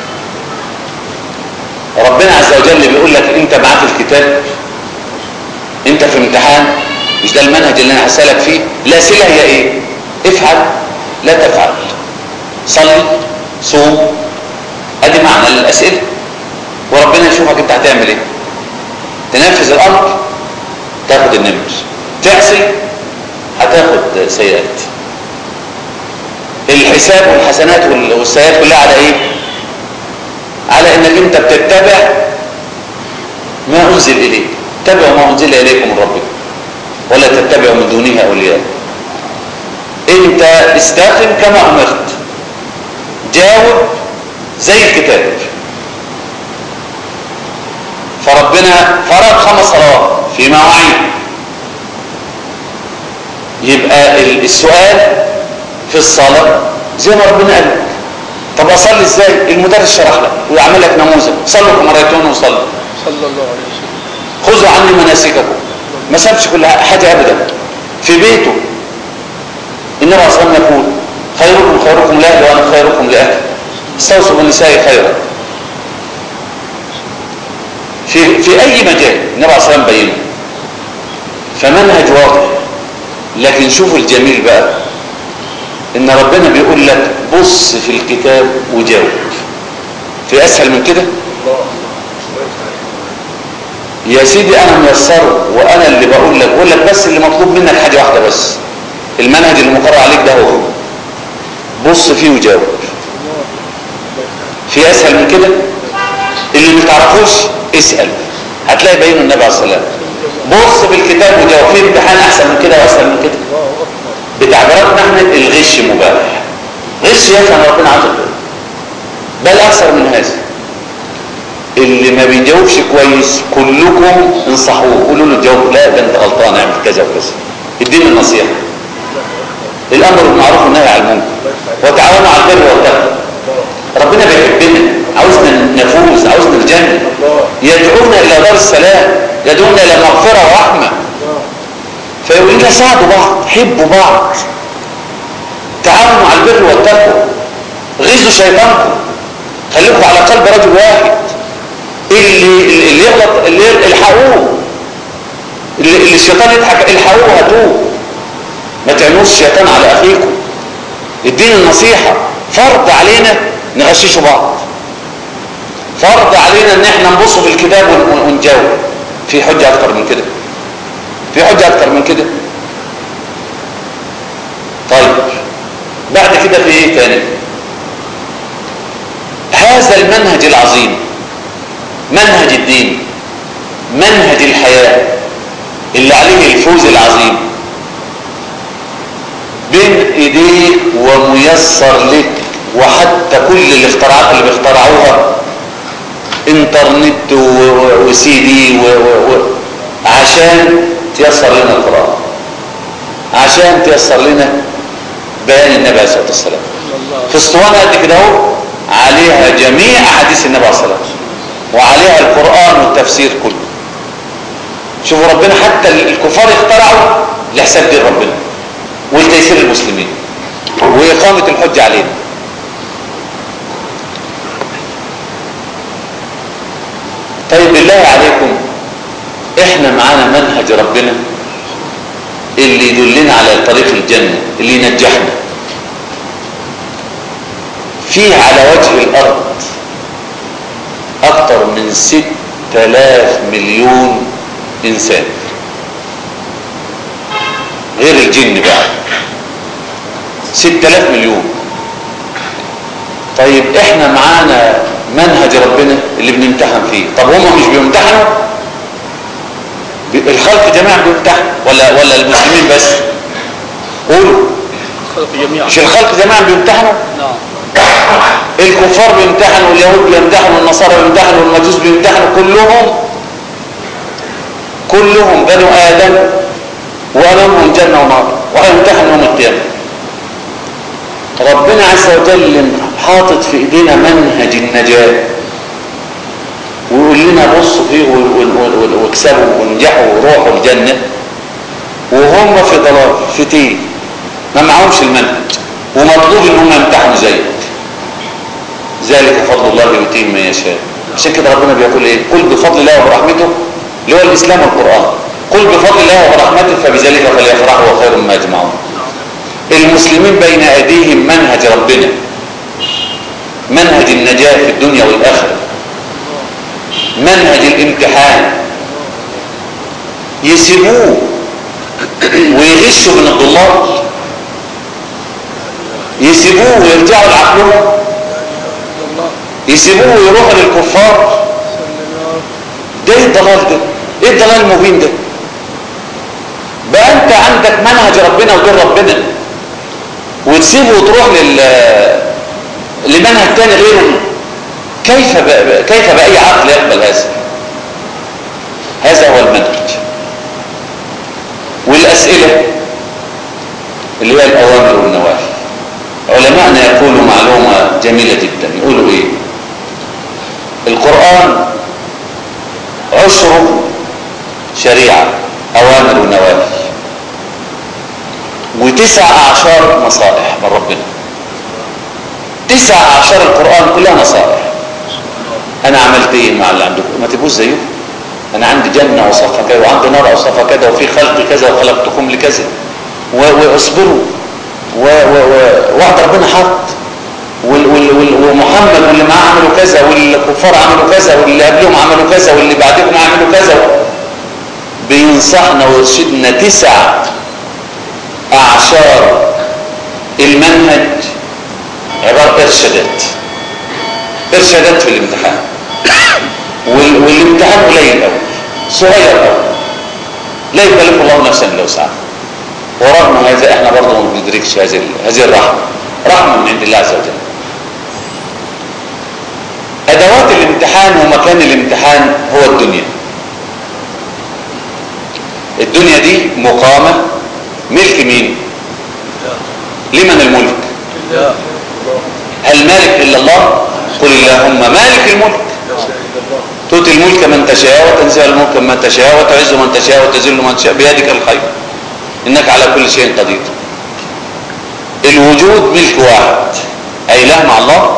ربنا عز وجل بيقول لك انت معاك الكتاب انت في امتحان مش ده المنهج اللي انا هسألك فيه لا سلة هي ايه افعل لا تفعل صلي صوم ادي معنى الاسئله وربنا يشوفك انت هتعمل ايه تنفذ الامر تاخد النمر تعصي هتاخد سيئات الحساب والحسنات والسيئات كلها على ايه على انك انت بتتبع ما انزل اليك اتبعوا ما انزل اليكم من ربكم ولا تتبعوا من دونه اولياء انت استقم كما امرت جاوب زي الكتاب فربنا فرض خمس صلوات في مواعيد يبقى السؤال في الصلاة زي ما ربنا قال لك طب اصلي ازاي المدرس شرح لك ويعمل لك نموذج صلوا كما رايتون وصلوا صلى الله عليه وسلم خذوا عني مناسككم ما سابش كل حاجة ابدا في بيته النبي عليه الصلاه والسلام يقول خيركم خيركم لاهلي وانا خيركم لاهلي استوصوا بالنساء خيرا في في اي مجال النبي عليه الصلاه والسلام بينه فمنهج واضح لكن شوفوا الجميل بقى ان ربنا بيقول لك بص في الكتاب وجاوب في اسهل من كده يا سيدي انا ميسره وانا اللي بقول لك بقول لك بس اللي مطلوب منك حاجه واحده بس المنهج اللي مقرر عليك ده هو بص فيه وجاوب في اسهل من كده اللي ما تعرفوش اسال هتلاقي بينه النبي عليه الصلاه والسلام بص بالكتاب وجاوب في امتحان احسن من كده واسهل من كده بتعبيراتنا احنا الغش مباح غش يفهم ربنا عز وجل بل اكثر من هذا اللي ما بيجاوبش كويس كلكم انصحوه قولوا له جاوب لا ده انت غلطان اعمل كذا وكذا اديني النصيحه الامر بالمعروف والنهي عن المنكر وتعاونوا على البر والتقوى ربنا بيحبنا عاوزنا نفوز عاوزنا الجنه يدعونا الى دار السلام يدعونا الى مغفره ورحمه فيقول لنا ساعدوا بعض حبوا بعض تعاونوا على البر والتقوى غزوا شيطانكم خليكم على قلب رجل واحد اللي اللي يغلط اللي الحقوه اللي, اللي الشيطان يضحك الحقوه هاتوه ما تعملوش الشيطان على اخيكم الدين النصيحه فرض علينا نغششوا بعض فرض علينا ان احنا نبص في الكتاب ونجاوب في حجه اكتر من كده في حجه اكتر من كده طيب بعد كده في ايه تاني هذا المنهج العظيم منهج الدين منهج الحياة اللي عليه الفوز العظيم بين ايديك وميسر لك وحتى كل الاختراعات اللي بيخترعوها انترنت وسي دي و... و... و... عشان تيسر لنا القرآن عشان تيسر لنا بيان النبي عليه الصلاة والسلام في اسطوانة قد كده اهو عليها جميع احاديث النبي عليه الصلاة والسلام وعليها القرآن والتفسير كله شوفوا ربنا حتى الكفار اخترعوا لحساب دين ربنا ولتيسير المسلمين وإقامة الحج علينا طيب بالله عليكم احنا معانا منهج ربنا اللي يدلنا على طريق الجنة اللي ينجحنا فيه على وجه الأرض أكثر من ست آلاف مليون إنسان غير الجن بقى 6000 مليون طيب احنا معانا منهج ربنا اللي بنمتحن فيه طب هم مش بيمتحنوا بي- الخلق جميعا بيمتحن ولا ولا المسلمين بس قولوا خلق جميعا مش الخلق جميعا بيمتحنوا نعم الكفار بيمتحنوا واليهود بيمتحنوا والنصارى بيمتحنوا والمجوس بيمتحنوا كلهم كلهم بنو آدم وأمامهم جنة ونار وهيمتحنوا يوم القيامة ربنا عز وجل حاطط في ايدينا منهج النجاة ويقول لنا بصوا فيه و- و- و- واكسبوا وانجحوا وروحوا الجنة وهم في ضلال في تيه ما معهمش المنهج ومطلوب ان هم يمتحنوا زيك ذلك فضل الله يؤتيه من يشاء عشان كده ربنا بيقول ايه قل بفضل الله وبرحمته اللي هو الاسلام والقران قل بفضل الله وبرحمته فبذلك فليفرحوا وخير مما يجمعون المسلمين بين ايديهم منهج ربنا منهج النجاة في الدنيا والاخره منهج الامتحان يسيبوه ويغشوا من الضلال يسيبوه ويرجعوا لعقلهم الله يسيبوه ويروحوا للكفار ده ايه الضلال ده ايه الضلال المبين ده بقى انت عندك منهج ربنا ودين ربنا وتسيبه وتروح لل لمنهج تاني غيره كيف ب... كيف باي عقل يقبل هذا هذا هو المنهج والاسئله اللي هي الاوامر والنواهي علماءنا يقولوا معلومه جميله جدا يقولوا ايه القرآن عشر شريعة أوامر ونواهي وتسع أعشار نصائح من ربنا تسع أعشار القرآن كلها نصائح أنا عملت إيه مع اللي عندكم ما تبقوش زيكم أنا عندي جنة وصفها كذا وعندي نار وصفها كذا وفي خلق كذا وخلقتكم لكذا و- واصبروا و- و- و- وعد ربنا حط وال- وال- وال- ومحمد واللي معاه عملوا كذا والكفار عملوا كذا واللي قبلهم عملوا كذا واللي بعدهم عملوا كذا بينصحنا ويرشدنا تسع أعشار المنهج عبارة إرشادات إرشادات في الامتحان وال- والامتحان قليل قوي صغير قوي لا يكلف الله نفسا الا وسعها ورغم هذا احنا برضه ما بندركش هذه ال- هذه الرحمه رحمه من عند الله عز وجل ادوات الامتحان ومكان الامتحان هو الدنيا الدنيا دي مقامه ملك مين لمن الملك لا هل مالك الا الله قل اللهم مالك الملك تؤتي الملك من تشاء وتنزع الملك من تشاء وتعز من تشاء وتذل من تشاء بيدك الخير انك على كل شيء قدير الوجود ملك واحد اي اله مع الله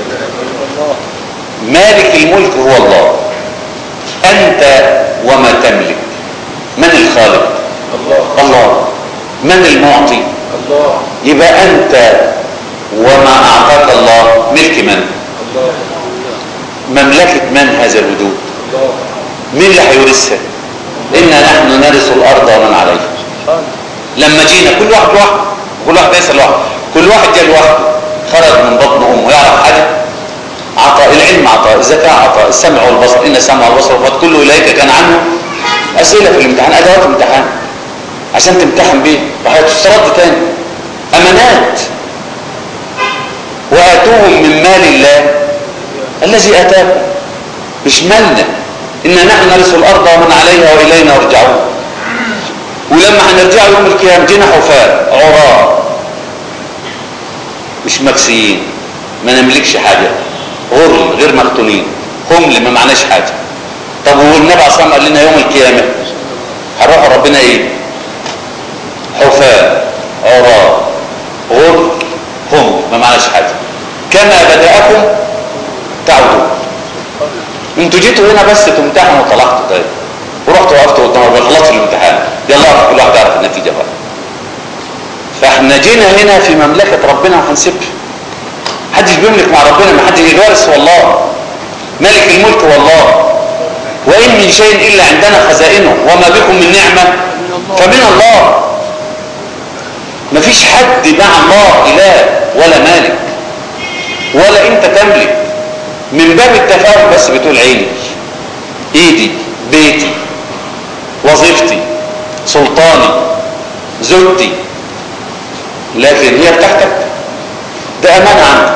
مالك الملك هو الله انت وما تملك من الخالق الله الله من المعطي الله يبقى انت وما اعطاك الله ملك من الله مملكه من هذا الوجود الله مين اللي هيورثها انا نحن نرث الارض ومن عليها سبحانه لما جينا كل واحد لوحده كل واحد ليس لوحده كل واحد جاء لوحده خرج من بطن امه يعرف حاجه عطاء العلم عطاء الزكاه عطاء السمع والبصر ان السمع والبصر والفؤاد كله اليك كان عنه اسئله في الامتحان ادوات امتحان عشان تمتحن بيه وهتسترد تاني امانات واتوهم من مال الله الذي اتاكم مش مالنا إنا نحن نرث الأرض ومن عليها وإلينا يرجعون ولما هنرجع يوم القيامة جينا حفاة عراة مش مكسيين ما نملكش حاجة غرل غير مختونين خمل ما معناش حاجة طب والنبي عليه الصلاة والسلام قال لنا يوم القيامة هنروح ربنا ايه حفاة عراة غرل خمل ما معناش حاجة كما بدأكم تعودون انتوا جيتوا هنا بس تمتحنوا وطلعتوا طيب ورحتوا وقفتوا قدام ربنا خلصتوا الامتحان يلا كل واحد يعرف النتيجه بقى فاحنا جينا هنا في مملكه ربنا وهنسيبها محدش بيملك مع ربنا ما حدش الوارث هو الله ملك الملك هو الله وان من شيء الا عندنا خزائنه وما بكم من نعمه فمن الله مفيش حد مع الله اله ولا مالك ولا انت تملك من باب التفاهم بس بتقول عيني ايدي بيتي وظيفتي سلطاني زوجتي لكن هي بتاعتك ده امانه عندك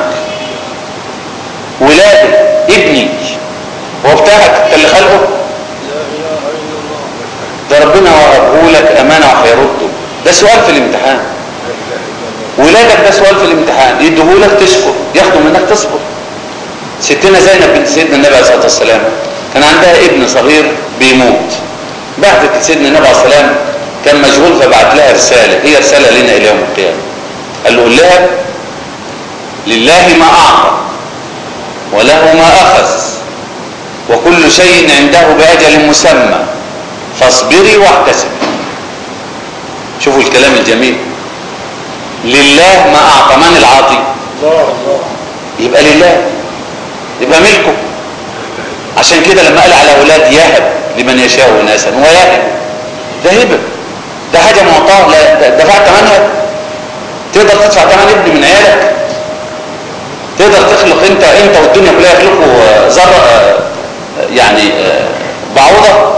ولادي ابني هو بتاعك انت اللي خلقه لا إله إلا الله ده ربنا وهبه لك امانه وهيرده ده سؤال في الامتحان ولادك ده سؤال في الامتحان يديهولك تشكر ياخده منك تصبر ستنا زينب بنت سيدنا النبي عليه الصلاه والسلام كان عندها ابن صغير بيموت بعثت لسيدنا النبي عليه الصلاه والسلام كان مشغول فبعت لها رساله هي رساله لنا الى يوم القيامه قال له قول لها لله ما اعطى وله ما اخذ وكل شيء عنده باجل مسمى فاصبري واحتسبي شوفوا الكلام الجميل لله ما اعطى من العاطي الله الله يبقى لله يبقى ملكه عشان كده لما قال على اولاد يهب لمن يشاء اناسا ويهب ده هبه ده حاجه معطاه لا ده- دفعت ثمنها تقدر تدفع ثمن ابن من عيالك تقدر تخلق انت انت والدنيا كلها يخلقوا آه، ذره آه، يعني آه، بعوضه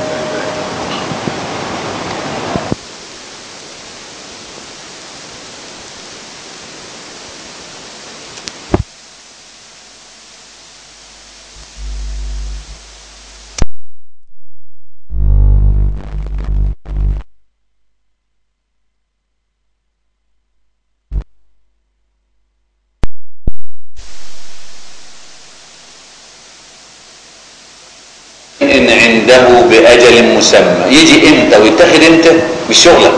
ان عنده باجل مسمى يجي امتى ويتاخد امتى مش شغلك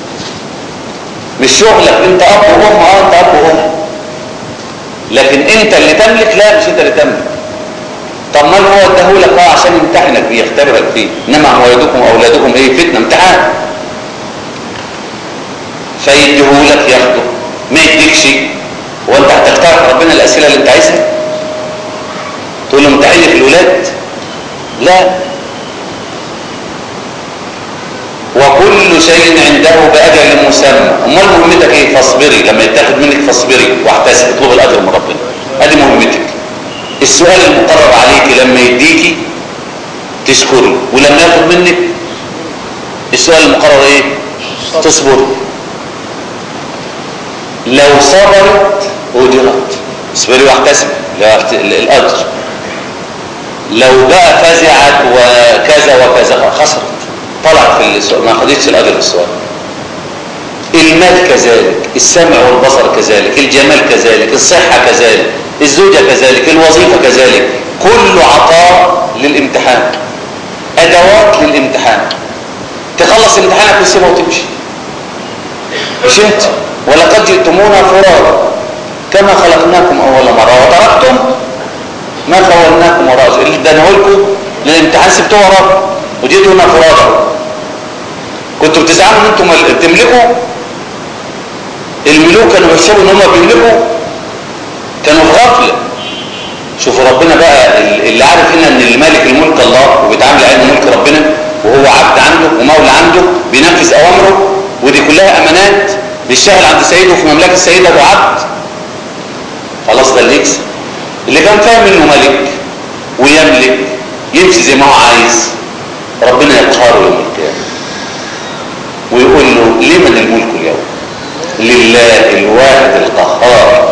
مش شغلك انت اب وام اه انت اب وام لكن انت اللي تملك لا مش انت اللي تملك طب ما هو اداهولك اه عشان يمتحنك بيه يختبرك فيه انما اموالكم واولادكم ايه فتنه امتحان فيديهولك ياخده ما يديكش وانت هتقترح ربنا الاسئله اللي انت عايزها تقول له امتحن لي في الولاد لا وكل شيء عنده بأجل مسمى امال مهمتك ايه فاصبري لما يتاخد منك فاصبري واحتسب اطلب الاجر من ربنا ادي مهمتك السؤال المقرب عليك لما يديكي تشكري ولما ياخد منك السؤال المقرر ايه تصبري لو صبرت اجرت اصبري واحتسبي لا- الاجر لو بقى فزعت وكذا وكذا خسرت طلعت في السؤال ما خدتش الاجر في السؤال المال كذلك السمع والبصر كذلك الجمال كذلك الصحة كذلك الزوجة كذلك الوظيفة كذلك كل عطاء للامتحان ادوات للامتحان تخلص امتحانك وتسيبها وتمشي مش انت ولقد جئتمونا فرارا كما خلقناكم اول مره وتركتم ما خولناكم وراء اللي اداناه لكم للامتحان سبتوه وراكم وجيتوا هنا فرادى كنتوا بتزعلوا ان انتم اللي بتملكوا الملوك كانوا بيحسبوا ان هم بيملكوا كانوا في غفله شوفوا ربنا بقى اللي عارف هنا ان المالك الملك الله وبيتعامل على ملك ربنا وهو عبد عنده ومولى عنده بينفذ اوامره ودي كلها امانات بيشتغل عند سيده في مملكه سيده وعبد خلاص ده اللي يكسب اللي كان فاهم انه ملك ويملك يمشي زي ما هو عايز ربنا يقهره يوم القيامه ويقول له لمن الملك اليوم لله الواحد القهار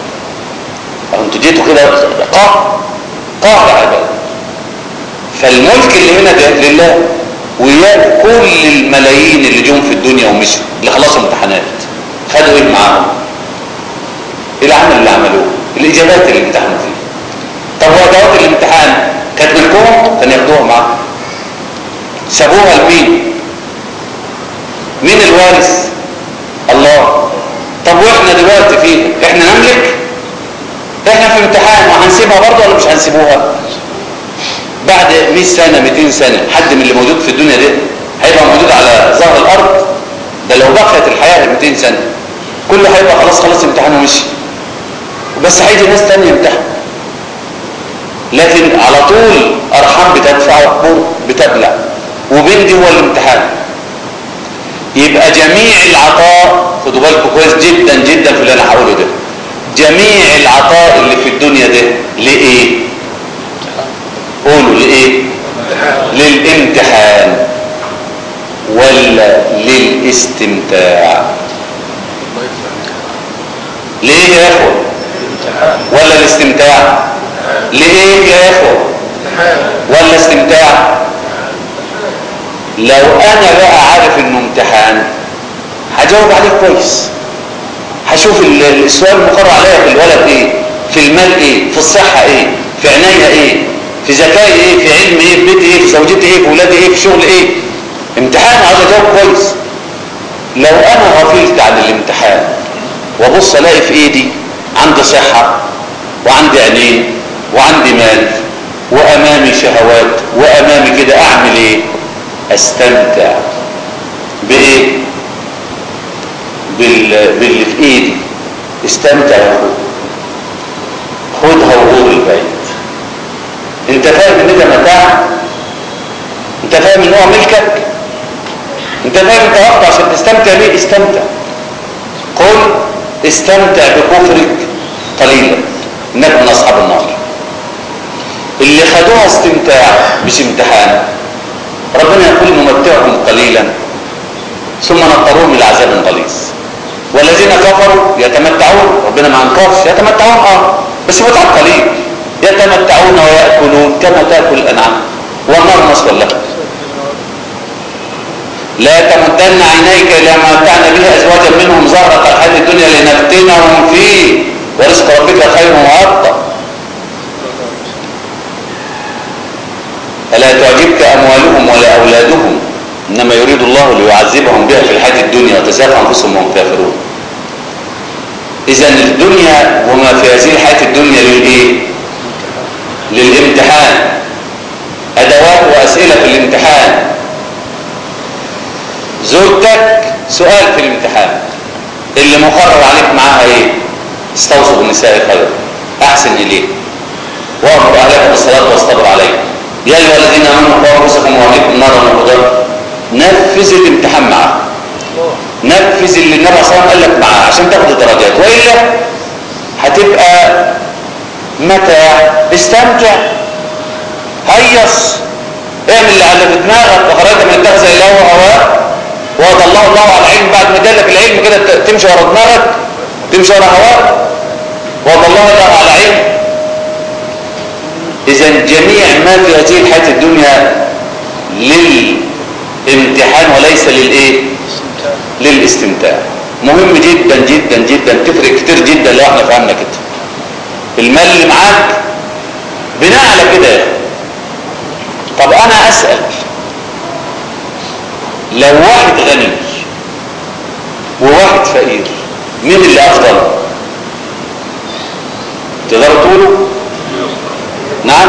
انتوا جيتوا كده قهر قهر عباد فالملك اللي هنا ده لله وياه كل الملايين اللي جم في الدنيا ومشوا اللي خلصوا امتحانات خدوا ايه معاهم العمل اللي عملوه الاجابات اللي امتحنوا فيها طب هو ادوات الامتحان كانت ملكهم كان ياخدوها معاهم سابوها لمين مين الوارث الله طب واحنا دلوقتي فيه احنا نملك احنا في امتحان وهنسيبها برضه ولا مش هنسيبوها بعد 100 سنة 200 سنة حد من اللي موجود في الدنيا دي هيبقى موجود على ظهر الارض ده لو بقيت الحياة 200 سنة كله هيبقى خلاص خلاص امتحانه ومشي بس هيجي ناس تانية يمتحن لكن على طول ارحام بتدفع وقبور بتبلع وبين دي هو الامتحان يبقى جميع العطاء خدوا بالكم كويس جدا جدا في اللي انا هقوله ده جميع العطاء اللي في الدنيا ده لايه قولوا لايه للامتحان ولا للاستمتاع ليه يا اخوه ولا الاستمتاع ليه يا اخوه ولا استمتاع لو انا بقى عارف انه امتحان هجاوب عليه كويس هشوف ال- السؤال المقرر عليا في الولد ايه في المال ايه في الصحة ايه في عناية ايه في ذكائي ايه في علم ايه في بيتي ايه في زوجتي ايه في ولادي ايه في شغل ايه امتحان عاوز اجاوب كويس لو انا غفلت عن الامتحان وابص الاقي في ايدي عندي صحة وعندي عينين وعندي مال وامامي شهوات وامامي كده اعمل ايه استمتع بايه بال... باللي في ايدي استمتع يا اخويا خدها وغور البيت انت فاهم ان ده متاع انت فاهم ان هو ملكك انت فاهم انت وقت عشان تستمتع بيه استمتع قل استمتع بكفرك قليلا انك من اصحاب النار اللي خدوها استمتاع مش امتحان ربنا يقول نمتعهم قليلا ثم نضطرهم الى عذاب غليظ والذين كفروا يتمتعون ربنا ما انكرش يتمتعون اه بس متعب قليل يتمتعون ويأكلون كما تأكل الأنعام والنار مثوى لهم لا تمدن عينيك إلى ما متعنا به أزواجا منهم زهرة الحياة الدنيا لنفتنهم فيه ورزق ربك خير وأبقى ألا تعجبك أموالهم ولا أولادهم إنما يريد الله ليعذبهم بها في الحياة الدنيا وتزاف أنفسهم وهم كافرون إذا الدنيا وما في هذه الحياة الدنيا للإيه؟ للامتحان أدوات وأسئلة في الامتحان زوجتك سؤال في الامتحان اللي مقرر عليك معاها ايه استوصوا بالنساء خيرا احسن اليه وامر اهلك بالصلاه واصطبر عليها يا ايها الذين امنوا قوا انفسكم واهليكم نارا وقودها نفذ الامتحان معاه نفذ اللي النبي صلى الله عليه وسلم قال لك معاه عشان تاخد الدرجات والا هتبقى متى استمتع هيص اعمل اللي على في دماغك وخرجت من اتخذ اله هواه وضله الله على العلم بعد ما ادالك العلم كده تمشي ورا دماغك تمشي ورا هواك وضله الله على علم اذا جميع ما في هذه الحياه الدنيا للامتحان وليس للايه للاستمتاع مهم جدا جدا جدا تفرق كتير جدا لو احنا فهمنا كده المال اللي معاك بناء على كده طب انا اسال لو واحد غني وواحد فقير مين اللي افضل تقدروا تقولوا نعم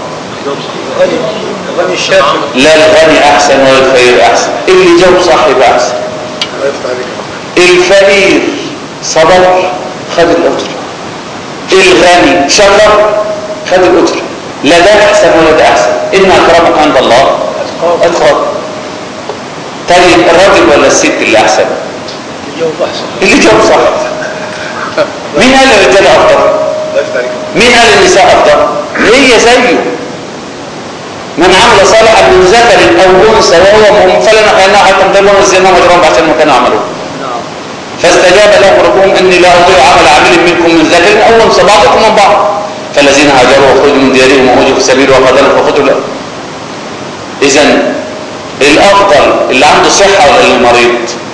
غني الشافعي لا الغني احسن ولا الفقير احسن اللي جاوب صح يبقى احسن الله يفتح عليك الفقير صبر خد الاجر الغني شكر خد الاجر لا ده احسن ولا ده احسن ان اكرمك عند الله اتقاكم طيب الراجل ولا الست اللي احسن اليوم احسن اللي جاوب صح مين قال الرجال افضل الله يفتح عليك مين قال النساء افضل هي زيه من عمل صالحا من ذكر او انثى وهو مؤمن فلنحيينه حتى تمتلون الزنا مجرم بعشان ما كانوا عملوه نعم فاستجاب لهم ربهم اني لا اضيع عمل عامل منكم من ذكر او انثى بعضكم من بعض فالذين هاجروا وخرجوا من ديارهم واوذوا في سبيل وقتلوا فخذوا له اذا الافضل اللي عنده صحه ولا اللي مريض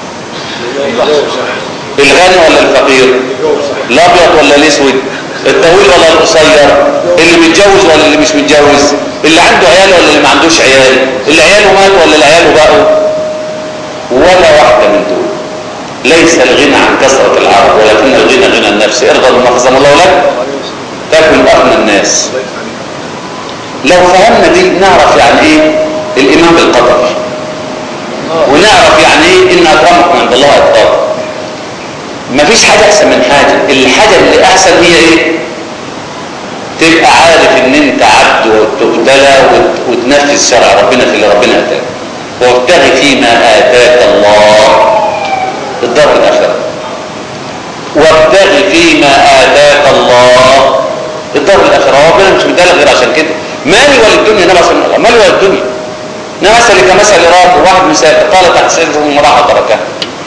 الغني ولا الفقير الابيض ولا الاسود الطويل ولا القصير اللي متجوز ولا اللي مش متجوز اللي عنده عيال ولا اللي ما عندوش عيال اللي عياله مات ولا اللي عياله بقوا ولا واحده من دول ليس الغنى عن كثره العرب ولكن الغنى غنى النفس ارضى بما قسم الله لك تكن اغنى الناس لو فهمنا دي نعرف يعني ايه الايمان بالقدر ونعرف يعني ايه ان اكرمكم عند الله اتقاكم مفيش حاجه احسن من حاجه الحاجه اللي احسن هي ايه تبقى عارف ان انت عبد وتبتلى وت- وتنفذ شرع ربنا في اللي ربنا اتاك وابتغ فيما آتاك الله الدار الآخرة وابتغ فيما آتاك الله الدار الآخرة هو ربنا مش مدالك غير عشان كده مالي وللدنيا نبع سنة الله مالي وللدنيا نمثل كمثل راجل واحد مسافر قال تحت سيده وراح تركها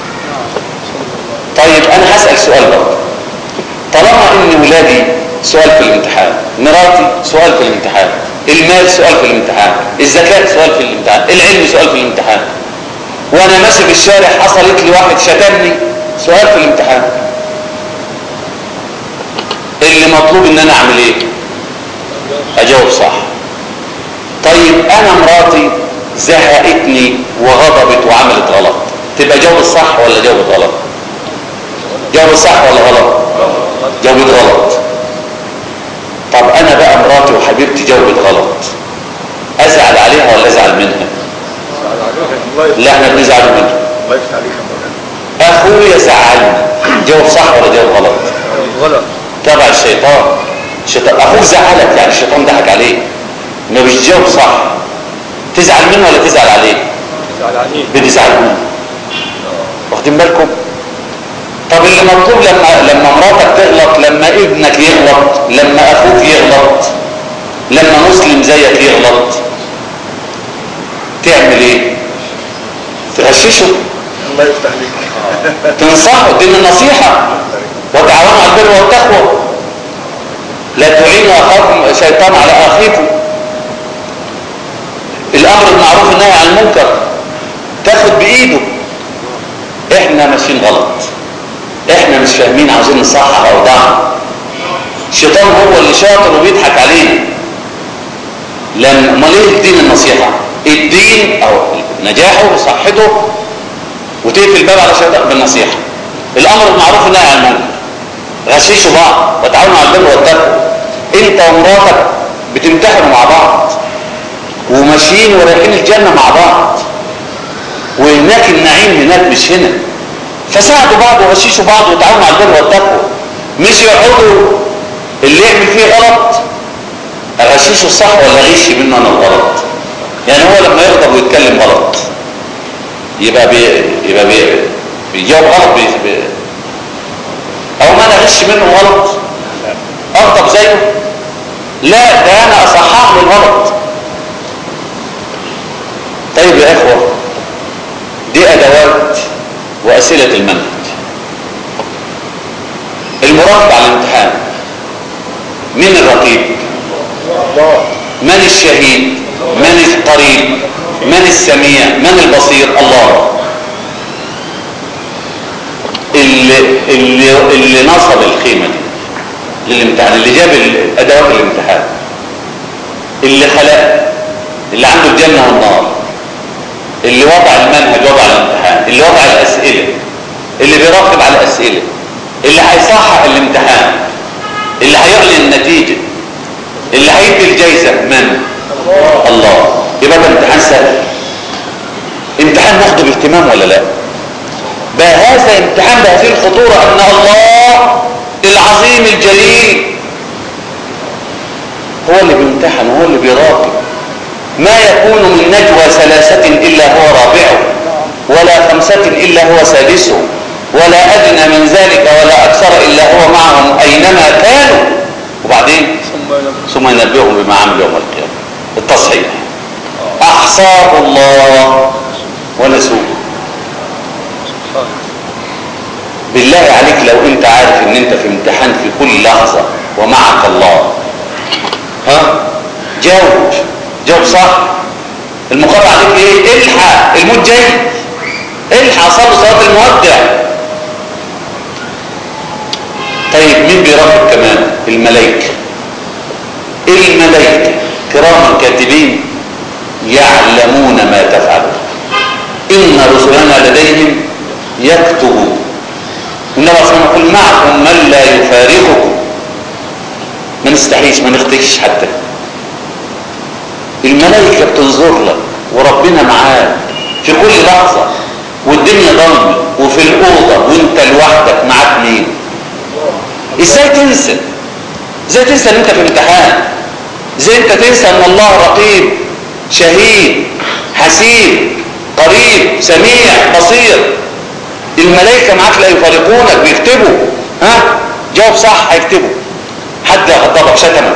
طيب انا هسأل سؤال برضه طالما ان ولادي سؤال في الامتحان مراتي سؤال في الامتحان المال سؤال في الامتحان الزكاة سؤال في الامتحان العلم سؤال في الامتحان وانا ماشي في الشارع حصلت لي واحد شتمني سؤال في الامتحان اللي مطلوب ان انا اعمل ايه اجاوب صح طيب انا مراتي زهقتني وغضبت وعملت غلط تبقى جاوب الصح ولا جاوبت غلط جاوب صح ولا غلط جاوبت غلط طب انا بقى مراتي وحبيبتي جاوبت غلط ازعل عليها ولا ازعل منها لا احنا بنزعل منها الله يفتح عليك يا مولانا اخويا زعلني جاوب صح ولا جاوب غلط غلط تبع الشيطان الشيطان اخوك زعلك يعني الشيطان ضحك عليه ما مش جاوب صح تزعل منه ولا تزعل عليه زعلانين بتزعل منه واخدين بالكم طب اللي مطلوب لما لما مراتك تغلط لما ابنك يغلط لما اخوك يغلط لما مسلم زيك يغلط تعمل ايه تغششه الله يفتح عليك تنصحه دي من النصيحه وتعاونوا على البر والتقوى لا تعينوا اخاكم شيطان على اخيكم الامر بالمعروف والنهي عن المنكر تاخد بايده احنا ماشيين غلط احنا مش فاهمين عاوزين نصحح اوضاعنا الشيطان هو اللي شاطر وبيضحك علينا لان امال ايه الدين النصيحه الدين او نجاحه وصحته وتقفل الباب على الشيطان بالنصيحه الامر بالمعروف والنهي عن المنكر غششوا بعض وتعاونوا على البر والتقوى انت ومراتك بتمتحنوا مع بعض وماشيين ورايحين الجنه مع بعض وهناك النعيم هناك مش هنا فساعدوا بعض وغششوا بعض وتعاونوا على البر والتقوى مش يقعدوا اللي يعمل فيه غلط اغششه الصح ولا اغش منه انا الغلط يعني هو لما يغضب ويتكلم غلط يبقى بي يبقى بي بيجاوب غلط بي بي او ما انا اغش منه غلط اغضب زيه لا ده انا اصحح له الغلط طيب يا اخوه دي ادوات واسئله المنهج المراقبه على الامتحان مين الرقيب الله من الشهيد من القريب من السميع من البصير الله اللي, اللي, اللي نصب الخيمة دي للامتحان اللي جاب ادوات الامتحان اللي خلق اللي عنده الجنة والنار اللي وضع المنهج وضع الامتحان اللي وضع الاسئلة اللي بيراقب على الاسئلة اللي هيصحح الامتحان اللي هيعلن النتيجة اللي هيدي الجايزة من الله يبقى ده امتحان سهل امتحان ناخده باهتمام ولا لا بقى هذا امتحان بهذه الخطورة ان الله العظيم الجليل هو اللي بيمتحن هو اللي بيراقب ما يكون من نجوى ثلاثة إلا هو رابعه ولا خمسة إلا هو سادسه ولا أدنى من ذلك ولا أكثر إلا هو معهم أينما كانوا وبعدين ثم ينبه ثم ينبئهم بما عملوا يوم القيامة التصحيح أحصاه الله ونسوه سبحانه بالله عليك لو انت عارف ان انت في امتحان في كل لحظة ومعك الله ها جاوب جاوب صح المقابل عليك ايه الحق الموت جاي الحق صلوا صلاة المودع طيب مين بيراقب كمان الملائكة الملائكة كراما كاتبين يعلمون ما تفعلون إن رسلنا لديهم يكتبون والنبي صلى الله عليه وسلم يقول معكم من لا يفارقكم ما نستحيش ما نختكش حتى الملائكة بتنظر لك وربنا معاك في كل لحظة والدنيا ضلمة وفي الأوضة وانت لوحدك معاك مين ازاي تنسى ازاي تنسى ان انت في امتحان ازاي انت تنسى ان الله رقيب شهيد حسيب قريب سميع بصير الملائكة معاك لا يفارقونك بيكتبوا ها جاوب صح هيكتبوا حد غضبك شتمك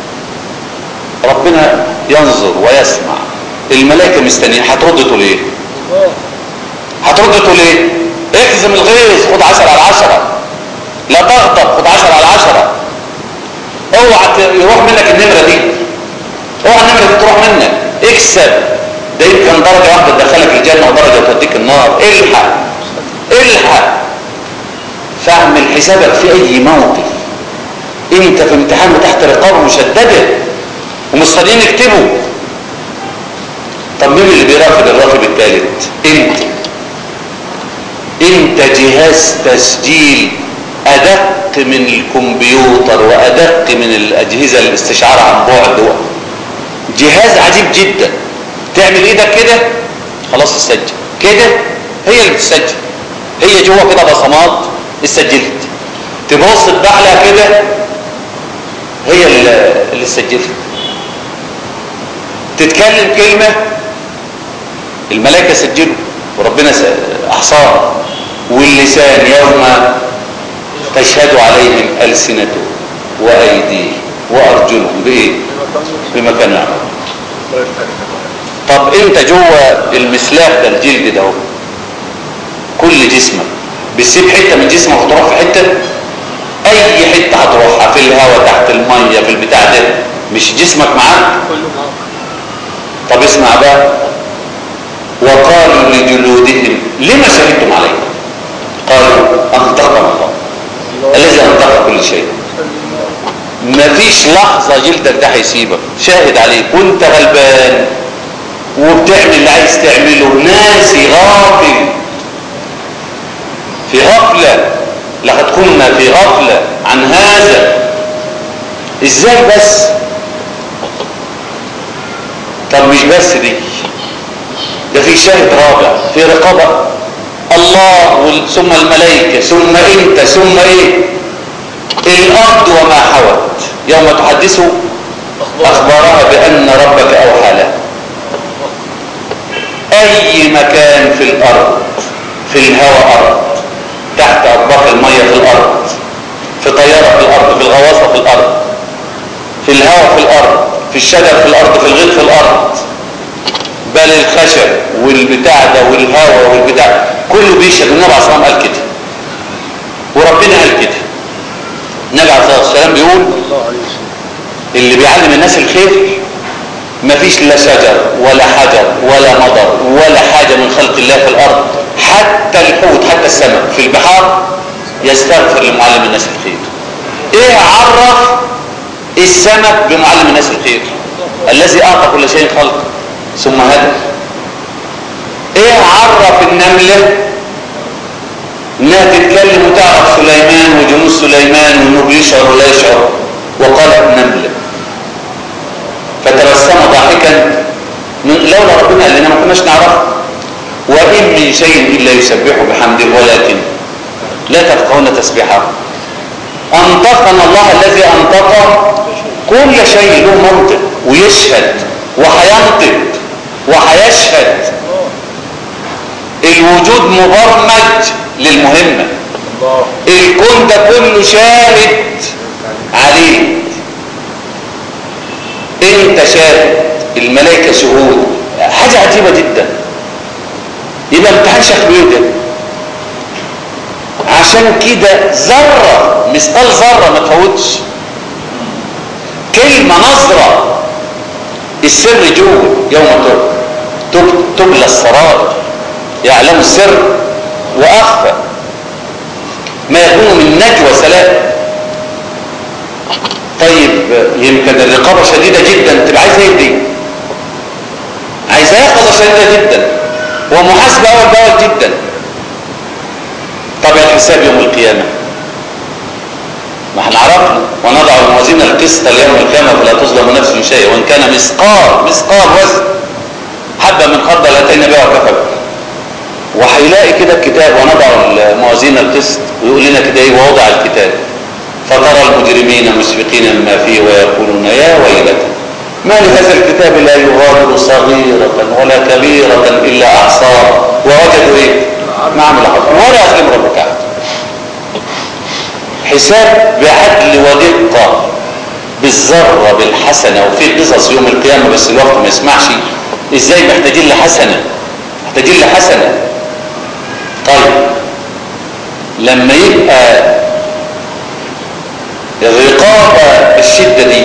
ربنا ينظر ويسمع الملائكة مستنيين هترد تقول ايه هترد تقول ايه احزم الغيظ خد عشرة على عشرة لا تغضب خد عشرة على عشرة اوعى ت- يروح منك النمرة دي اوعى النمرة دي تروح منك اكسب ده يمكن درجة واحدة تدخلك الجنة ودرجة توديك النار الحق الحق فاعمل حسابك في اي موقف انت في امتحان تحت رقابة مشددة ومستنيين يكتبوا طب مين اللي بيراقب الراقب الثالث انت انت جهاز تسجيل ادق من الكمبيوتر وادق من الاجهزه الاستشعار عن بعد و- جهاز عجيب جدا تعمل ايدك كده خلاص تسجل كده هي اللي بتسجل هي جوه كده بصمات اتسجلت تبص الدعلة كده هي اللي اللي سجلت تتكلم كلمة الملائكة سجلوا وربنا س- أحصاها واللسان يوم تشهد عليهم ألسنتهم وأيديهم وأرجلهم بإيه؟ بما كانوا يعملون طب انت جوه المسلاح ده الجلد ده اهو كل جسمك بتسيب حته من جسمك وتروح في حته اي حته هتروحها في الهواء تحت الميه في البتاع ده مش جسمك معاك كله معاك طب اسمع بقى وقالوا لجلودهم لما شهدتم علينا قالوا انطقنا الله الذي انطق كل شيء مفيش لحظة جلدك ده هيسيبك شاهد عليك وانت غلبان وبتعمل اللي عايز تعمله ناسي غافل في غفلة لقد كنا في غفلة عن هذا ازاي بس طب مش بس دي ده في شاهد رابع في رقابة الله وال- ثم الملائكة ثم انت ثم ايه الارض وما حوت يوم تحدث اخبارها بان ربك اوحى لها اي مكان في الارض في الهواء ارض تحت اطباق المية في الارض في طيارة في الارض في الغواصة في الارض في الهواء في الارض في الشجر في الارض في الغيط في الارض بل الخشب والبتاع ده والهواء والبتاع كله بيشهد النبي عليه الصلاه والسلام قال كده وربنا قال كده النبي عليه الصلاه والسلام بيقول الله عليه وسلم اللي بيعلم الناس الخير مفيش لا شجر ولا حجر ولا مضر ولا حاجة من خلق الله في الأرض حتى الحوت حتى السمك في البحار يستغفر لمعلم الناس الخير ايه عرف السمك بمعلم الناس الخير الذي أعطى كل شيء خلق ثم هدى ايه عرف النملة انها تتكلم وتعرف سليمان وجنود سليمان وانه بيشعر ولا يشعر وقال النملة فتبسم ضاحكا من- لولا ربنا قال لنا ما كناش نعرفه وإن من شيء إلا يسبح بحمده ولكن لا تفقهون تسبيحه أنطقنا الله الذي أنطق كل شيء له منطق ويشهد وهينطق وهيشهد الوجود مبرمج للمهمة الله الكون ده كله شاهد عليه انت شاهد الملائكة شهود حاجة عجيبة جدا يبقى امتحان شكله ده عشان كده ذرة مثقال ذرة ما تفوتش كلمة نظرة السر جوه يوم تب- تب- تبلى السرائر يعلم السر وأخفى ما يكون من نجوى سلام طيب يمكن الرقابة شديدة جدا تبقى عايزة ايه دي عايزة يقظة شديدة جدا ومحاسبة أول بأول جدا طب الحساب يوم القيامة ما احنا عرفنا ونضع الموازين القسط ليوم القيامة فلا تظلم نفس شيء وإن كان مثقال مثقال وزن حبة من خردل أتينا بها وكفى وهيلاقي كده الكتاب ونضع الموازين القسط ويقول لنا كده ايه ووضع الكتاب فترى المجرمين مشفقين مما فيه ويقولون يا ويلتى ما لهذا الكتاب لا يغادر صغيرة ولا كبيرة إلا أحصاها ووجدوا إيه؟ ما عمل حظ ولا يظلم ربك أحد حساب بعدل ودقة بالذرة بالحسنة وفي قصص يوم القيامة بس الوقت ما يسمعش ازاي محتاجين لحسنة محتاجين لحسنة طيب لما يبقى الرقابة بالشدة دي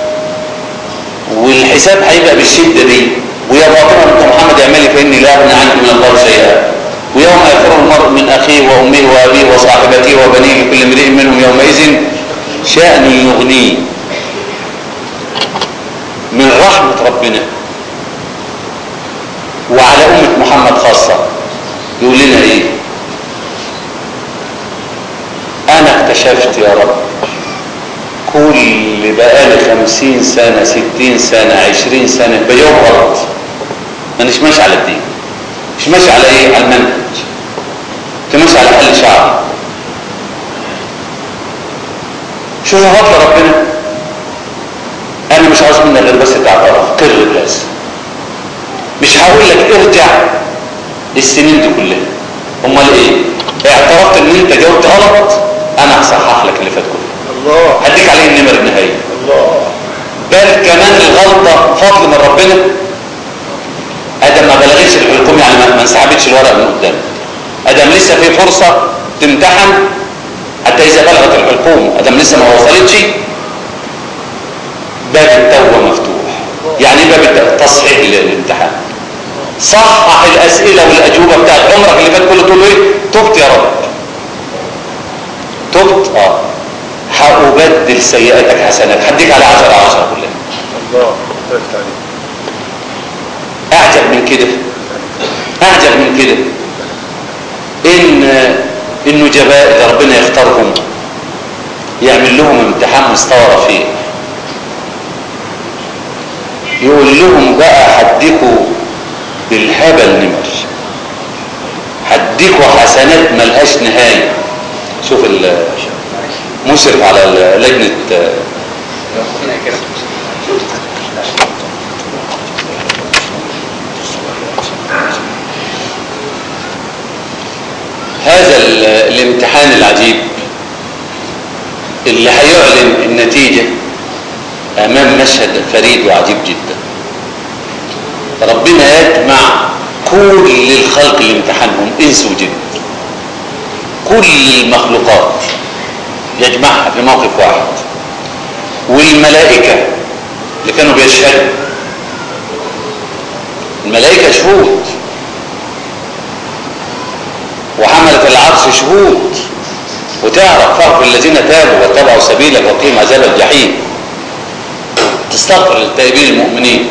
والحساب هيبقى بالشدة دي ويا فاطمة بنت محمد اعملي فإني لا أغنى عنك من الله شيئا ويوم يفر المرء من أخيه وأمه وأبيه وصاحبته وبنيه لكل امرئ منهم يومئذ شأن يغنيه من رحمة ربنا وعلى أمة محمد خاصة يقول لنا إيه أنا اكتشفت يا رب كل بقالي خمسين سنة ستين سنة عشرين سنة بيوم غلط أنا مش ماشي على الدين مش ماشي على إيه على المنهج مش ماشي على حل شعبي شو فضل ربنا انا مش عاوز منك غير بس تعترف قر بس مش هقول لك ارجع السنين دي كلها امال ايه اعترفت ان انت جاوبت غلط انا هصحح لك اللي فات كله الله هديك عليه النمر النهائيه الله بل كمان الغلطه فضل من ربنا ادم ما بلغتش الحكم يعني ما ما انسحبتش الورق من قدام ادم لسه في فرصه تمتحن حتى اذا بلغت الحكومه ادم لسه ما وصلتش باب التوبه مفتوح يعني ايه باب التوبة؟ تصحيح للامتحان صحح الاسئله والاجوبه بتاعت عمرك اللي فات كله تقول له ايه تبت يا رب تبت اه هأبدل سيئاتك حسنات هديك على عشرة عشرة كلها الله تفتح عليك اعجب من كده اعجب من كده ان النجباء اذا ربنا يختارهم يعمل لهم امتحان مستوى رفيع يقول لهم بقى هديكوا بالهبل نمر هديكوا حسنات ملهاش نهايه شوف ال- مشرف على ال- لجنه هذا ال- الامتحان العجيب اللي هيعلن النتيجة أمام مشهد فريد وعجيب جدا ربنا يجمع كل الخلق اللي امتحنهم إنس وجن كل المخلوقات يجمعها في موقف واحد والملائكة اللي كانوا بيشهدوا الملائكة شهود وحملة العرش شهود وتعرف فرق الذين تابوا واتبعوا سبيلك وقيم عذاب الجحيم تستغفر للتائبين المؤمنين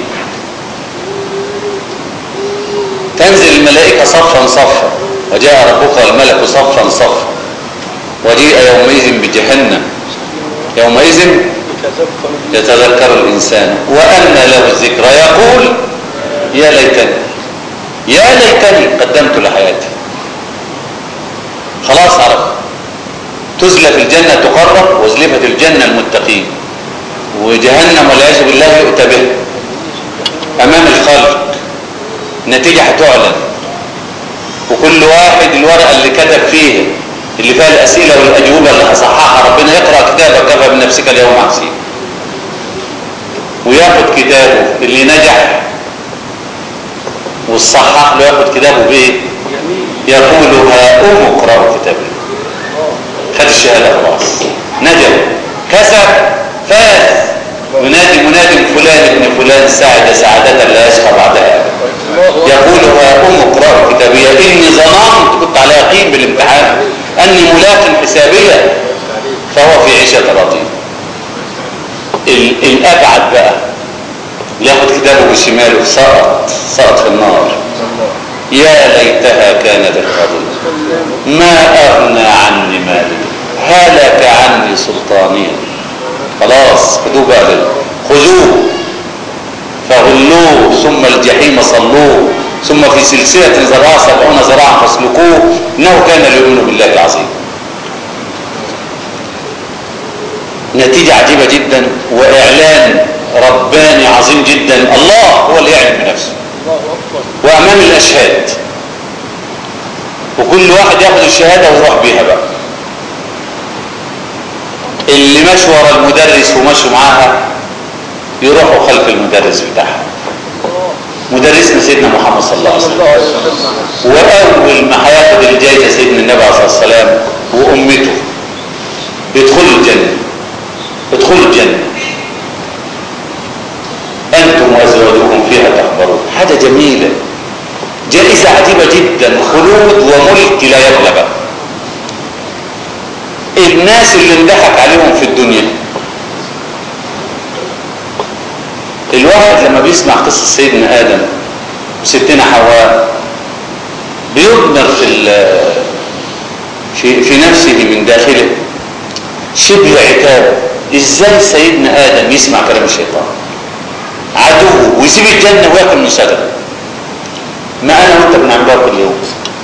تنزل الملائكة صفا صفا وجاء ربك والملك صفا صفا وجيء يومئذ بجهنم يومئذ يتذكر الإنسان وأن له الذكرى يقول يا ليتني يا ليتني قدمت لحياتي خلاص عرف تزلف الجنة تقرب وازلفت الجنة المتقين وجهنم والعياذ بالله يؤتى به أمام الخلق النتيجة هتعلن وكل واحد الورقة اللي كتب فيها اللي فيها الأسئلة والأجوبة اللي هصححها ربنا يقرأ كتابك كفى بنفسك اليوم حسيب وياخد كتابه اللي نجح والصحح له ياخد كتابه بايه يقول هاؤم اقرأوا كتابي خد الشهادة خلاص نجا كسب فاز ينادي مناد فلان ابن فلان سعد سعادة لا يشقى بعدها أبدا يقول هاؤم اقرأوا كتابي إني ظننت كنت على يقين بالامتحان أني ملاق حسابيا فهو في عيشة راضية ال- الأبعد بقى ياخد كتابه بشماله سقط سقط في النار يا ليتها كانت القضية ما أغنى عني مالي هلك عني سلطانيا خلاص خذوه بقى لل- خذوه فغلوه ثم الجحيم صلوه ثم في سلسلة ذراعها سبعون ذراعا فاسلكوه إنه كان ليؤمن بالله العظيم نتيجة عجيبة جدا وإعلان رباني عظيم جدا الله هو اللي يعلم بنفسه الله أكبر وامام الاشهاد وكل واحد ياخد الشهادة ويروح بيها بقى اللي ماشي ورا المدرس وماشي معاها يروحوا خلف المدرس بتاعها الله مدرسنا سيدنا محمد صلى الله عليه صلى وسلم الله عليه وسلم واول ما هياخد الجايزه سيدنا النبي عليه الصلاه والسلام وامته يدخلوا الجنه يدخلوا الجنه انتم وازواجكم فيها تخبرون حاجه جميله جائزه عجيبه جدا خلود وملك لا يبلى بقى الناس اللي انضحك عليهم في الدنيا الواحد لما بيسمع قصة سيدنا آدم وستنا حواء بيضمر في ال- في في نفسه من داخله شبه عتاب ازاي سيدنا آدم يسمع كلام الشيطان عدوه ويسيب الجنة وياكل من شجرة ما أنا وأنت بنعملها كل يوم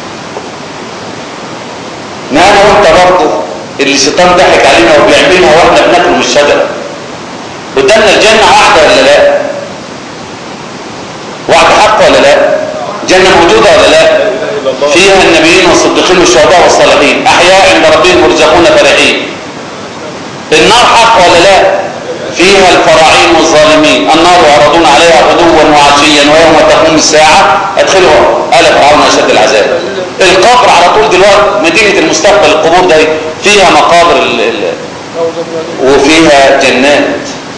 ما أنا وأنت برضه اللي الشيطان ضحك علينا وبيعملها وإحنا بناكل من الشجرة قدامنا الجنة واحدة ولا لا واحدة حق ولا لا جنة موجودة ولا لا لا إله إلا الله فيها النبيين والصديقين والشهداء والصالحين أحياء عند ربهم يرزقون فرحين النار حق ولا لا فيها الفراعين والظالمين النار يعرضون عليها غدوا وعشيا ويوم تقوم الساعة ادخلوا آل فرعون أشد العذاب القبر على طول دلوقتي مدينة المستقبل القبور دي فيها مقابر ال- ال- روضة من الرياض. وفيها جنات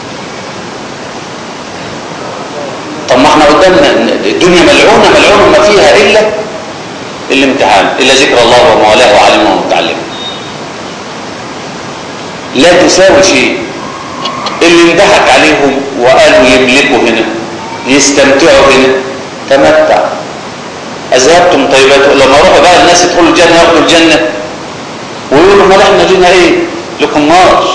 طب ما احنا قدامنا الدنيا ملعونة ملعونة ما فيها إلا الامتحان إلا ذكر الله وموالاه وعلمه ومتعلمه لا تساوي شيء اللي انضحك عليهم وقالوا يملكوا هنا يستمتعوا هنا تمتع أذهبتم طيبات لما روحوا بقى الناس يدخلوا الجنة ياخدوا الجنة ويقولوا ما احنا لينا ايه لكم نار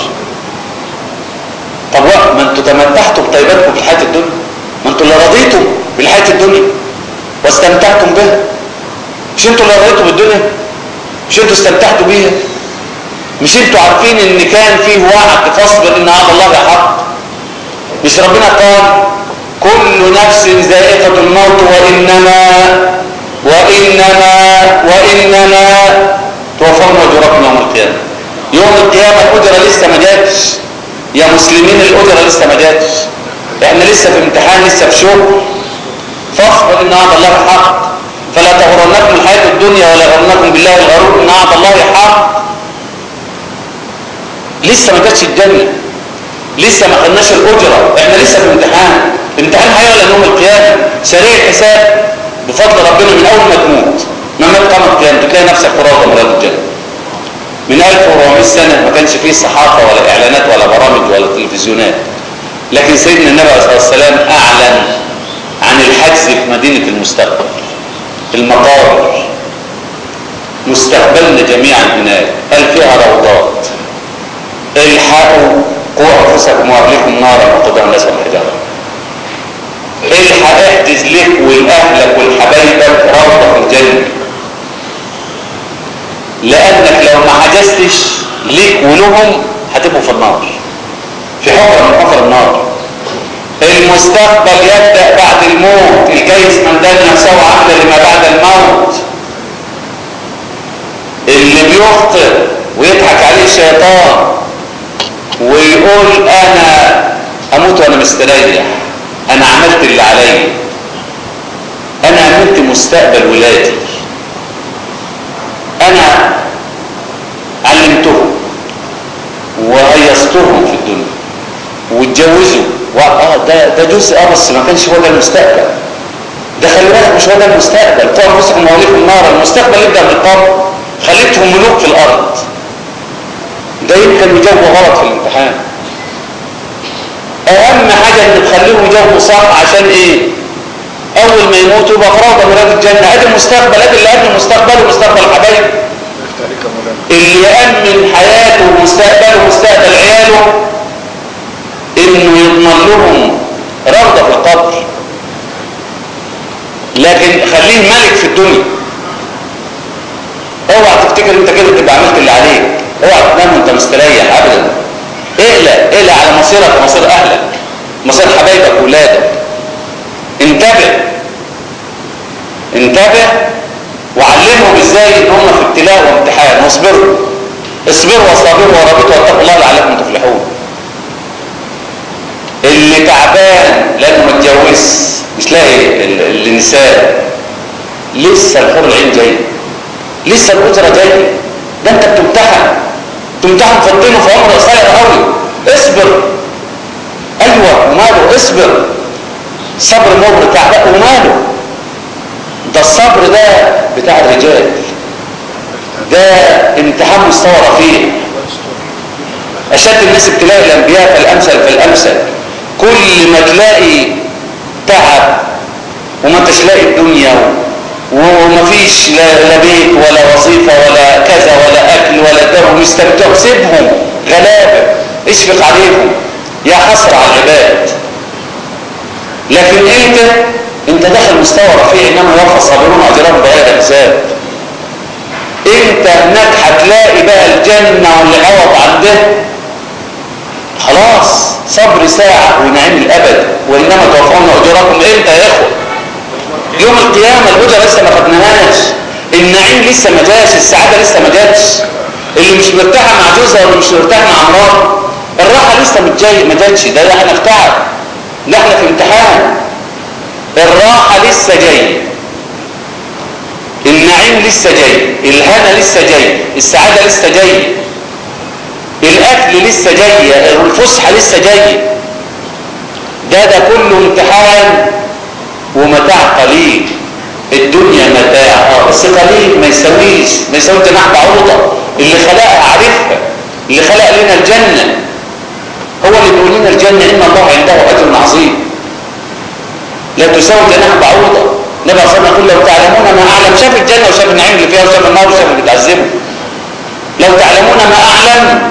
طب وقت ما انتوا تمتعتوا بطيباتكم في الحياة الدنيا ما انتوا اللي رضيتوا بالحياة الدنيا واستمتعتم بها مش انتوا اللي رضيتوا بالدنيا مش انتوا استمتعتوا بيها مش انتوا عارفين ان كان فيه وعد فاصبر ان هذا الله حق مش ربنا قال كل نفس ذائقة الموت وإنما وإنما وإنما توفون أجوركم يوم القيامة يوم القيامة الأجرة لسه ما جاتش يا مسلمين الأجرة لسه ما جاتش احنا لسه في امتحان لسه في شغل فاصبر ان وعد الله حق فلا تغرنكم الحياة الدنيا ولا يغرنكم بالله الغرور ان وعد الله حق لسه ما جاتش الجنة لسه ما خدناش الأجرة احنا لسه في امتحان امتحان حياة ولا يوم القيامة سريع الحساب بفضل ربنا من أول ما تموت ما مات قام القيامة تلاقي نفسك في روضة من رياض الجنة من 1400 سنة ما كانش فيه صحافة ولا إعلانات ولا برامج ولا تلفزيونات لكن سيدنا النبي عليه الصلاة والسلام أعلن عن الحجز في مدينة المستقبل المقابر مستقبلنا جميعا هناك قال فيها روضات الحقوا قوا انفسكم واهلكم نارا وقودها الناس والحجاره الحق احجز لك ولاهلك ولحبايبك روضه في الجنه لانك لو ما حجزتش ليك ولهم هتبقوا في النار في حفره من حفر النار المستقبل يبدا بعد الموت الكيس من دان نفسه عبدا لما بعد الموت اللي بيخطئ ويضحك عليه الشيطان ويقول انا اموت وانا مستريح انا عملت اللي عليا انا امنت مستقبل ولادي انا علمتهم وهيصتهم في الدنيا واتجوزوا اه ده ده جزء اه بس ما كانش هو ده المستقبل ده خلي بالك مش هو ده المستقبل قوا انفسكم واهليكم النار المستقبل يبدا بالقبر خليتهم ملوك في الارض ده يمكن يجاوبوا غلط في الامتحان اهم حاجة ان تخليهم يجاوبوا صح عشان ايه اول ما يموتوا يبقى فرضا مراد الجنة ادي المستقبل ادي اللي قبل المستقبل ومستقبل حبايب يفتح عليك يا مولانا اللي يأمن حياته ومستقبله ومستقبل عياله انه يضمن لهم روضة في القبر لكن خليه ملك في الدنيا اوعى تفتكر انت كده تبقى عملت اللي عليك اوعى تنام وانت مستريح ابدا اقلق اقلق على مصيرك ومصير اهلك مصير حبايبك وولادك انتبه انتبه وعلمهم ازاي ان هم في ابتلاء وامتحان واصبروا اصبروا وصابروا ورابطوا واتقوا الله لعلكم تفلحون اللي تعبان لانه متجوز مش لاقي ال- النساء لسه الحور العين جاي لسه الأجرة جاي ده انت بتمتحن تمتحن في الدين في عمر قصير قوي اصبر ايوه وماله اصبر صبر مر تعبان وماله ده الصبر ده بتاع الرجال ده امتحان مستوى رفيع اشد الناس ابتلاء الانبياء فالامثل فالامثل كل ما تلاقي تعب وما انتش لاقي الدنيا ومفيش لا, لا بيت ولا وظيفة ولا كذا ولا اكل ولا دم ومستمتعوا سيبهم غلابة اشفق عليهم يا حسرة على العباد لكن انت انت داخل مستوى رفيع انما يوفى الصابرون اجرهم بغير حساب انت هناك هتلاقي بقى الجنة والعوض عن ده خلاص صبر ساعة ونعيم الابد وانما توفون اجركم امتى يا اخوة يوم القيامة الأجرة لسه ما خدناهاش النعيم لسه ما جاش السعادة لسه ما جاتش اللي مش مرتاحة مع جوزها واللي مش مرتاح مع مراته الراحة لسه مش جاي ما جاتش ده ده احنا في تعب ده احنا في امتحان الراحة لسه جاية النعيم لسه جاي الهنا لسه جاي السعادة لسه جاية الأكل لسه جاية الفسحة لسه جاية ده ده كله امتحان ومتاع قليل الدنيا متاع اه بس قليل ما يسويش ما يسوي جناح بعوضة اللي خلقها عارفها اللي خلق لنا الجنة هو اللي بيقول لنا الجنة إن الله عنده أجر عظيم لا تساوي جناح بعوضة نبي صلى الله عليه لو تعلمون ما أعلم شاف الجنة وشاف النعيم اللي فيها وشاف النار وشاف اللي بتعذبه لو تعلمون ما أعلم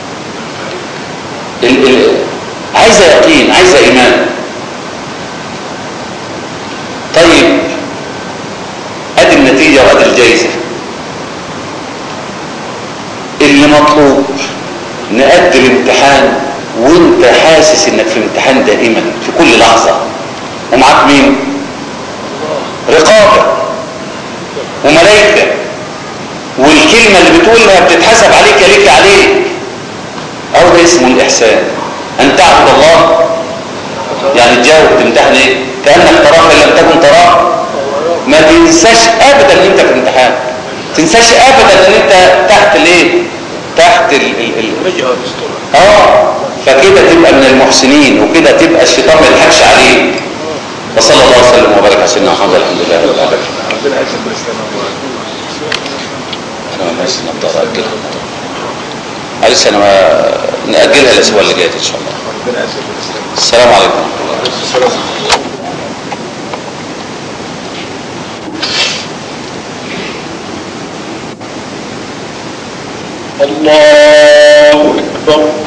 ال ال عايزة يقين عايزة إيمان طيب ادي النتيجة وادي الجايزة اللي مطلوب نأدي الامتحان وانت حاسس انك في امتحان دائما في كل لحظة ومعاك مين رقابة وملائكة والكلمة اللي بتقولها بتتحسب عليك ليك عليك او ده اسمه الاحسان ان تعبد الله يعني تجاوب تمتحن ايه كأنك تراه إن لم تكن تراه ما تنساش ابدا ان انت في امتحان تنساش ابدا ان انت تحت الايه تحت ال ال ال اه فكده تبقى من المحسنين وكده تبقى الشيطان ما يضحكش عليك وصلى الله وسلم وبارك على سيدنا محمد الحمد لله رب العالمين ربنا يعز الاسلام انا ما ناسي النضاره اجلها معلش انا ما ناجلها الاسبوع اللي جاي ان شاء الله ربنا يعز الاسلام السلام عليكم ورحمه الله السلام الله أكبر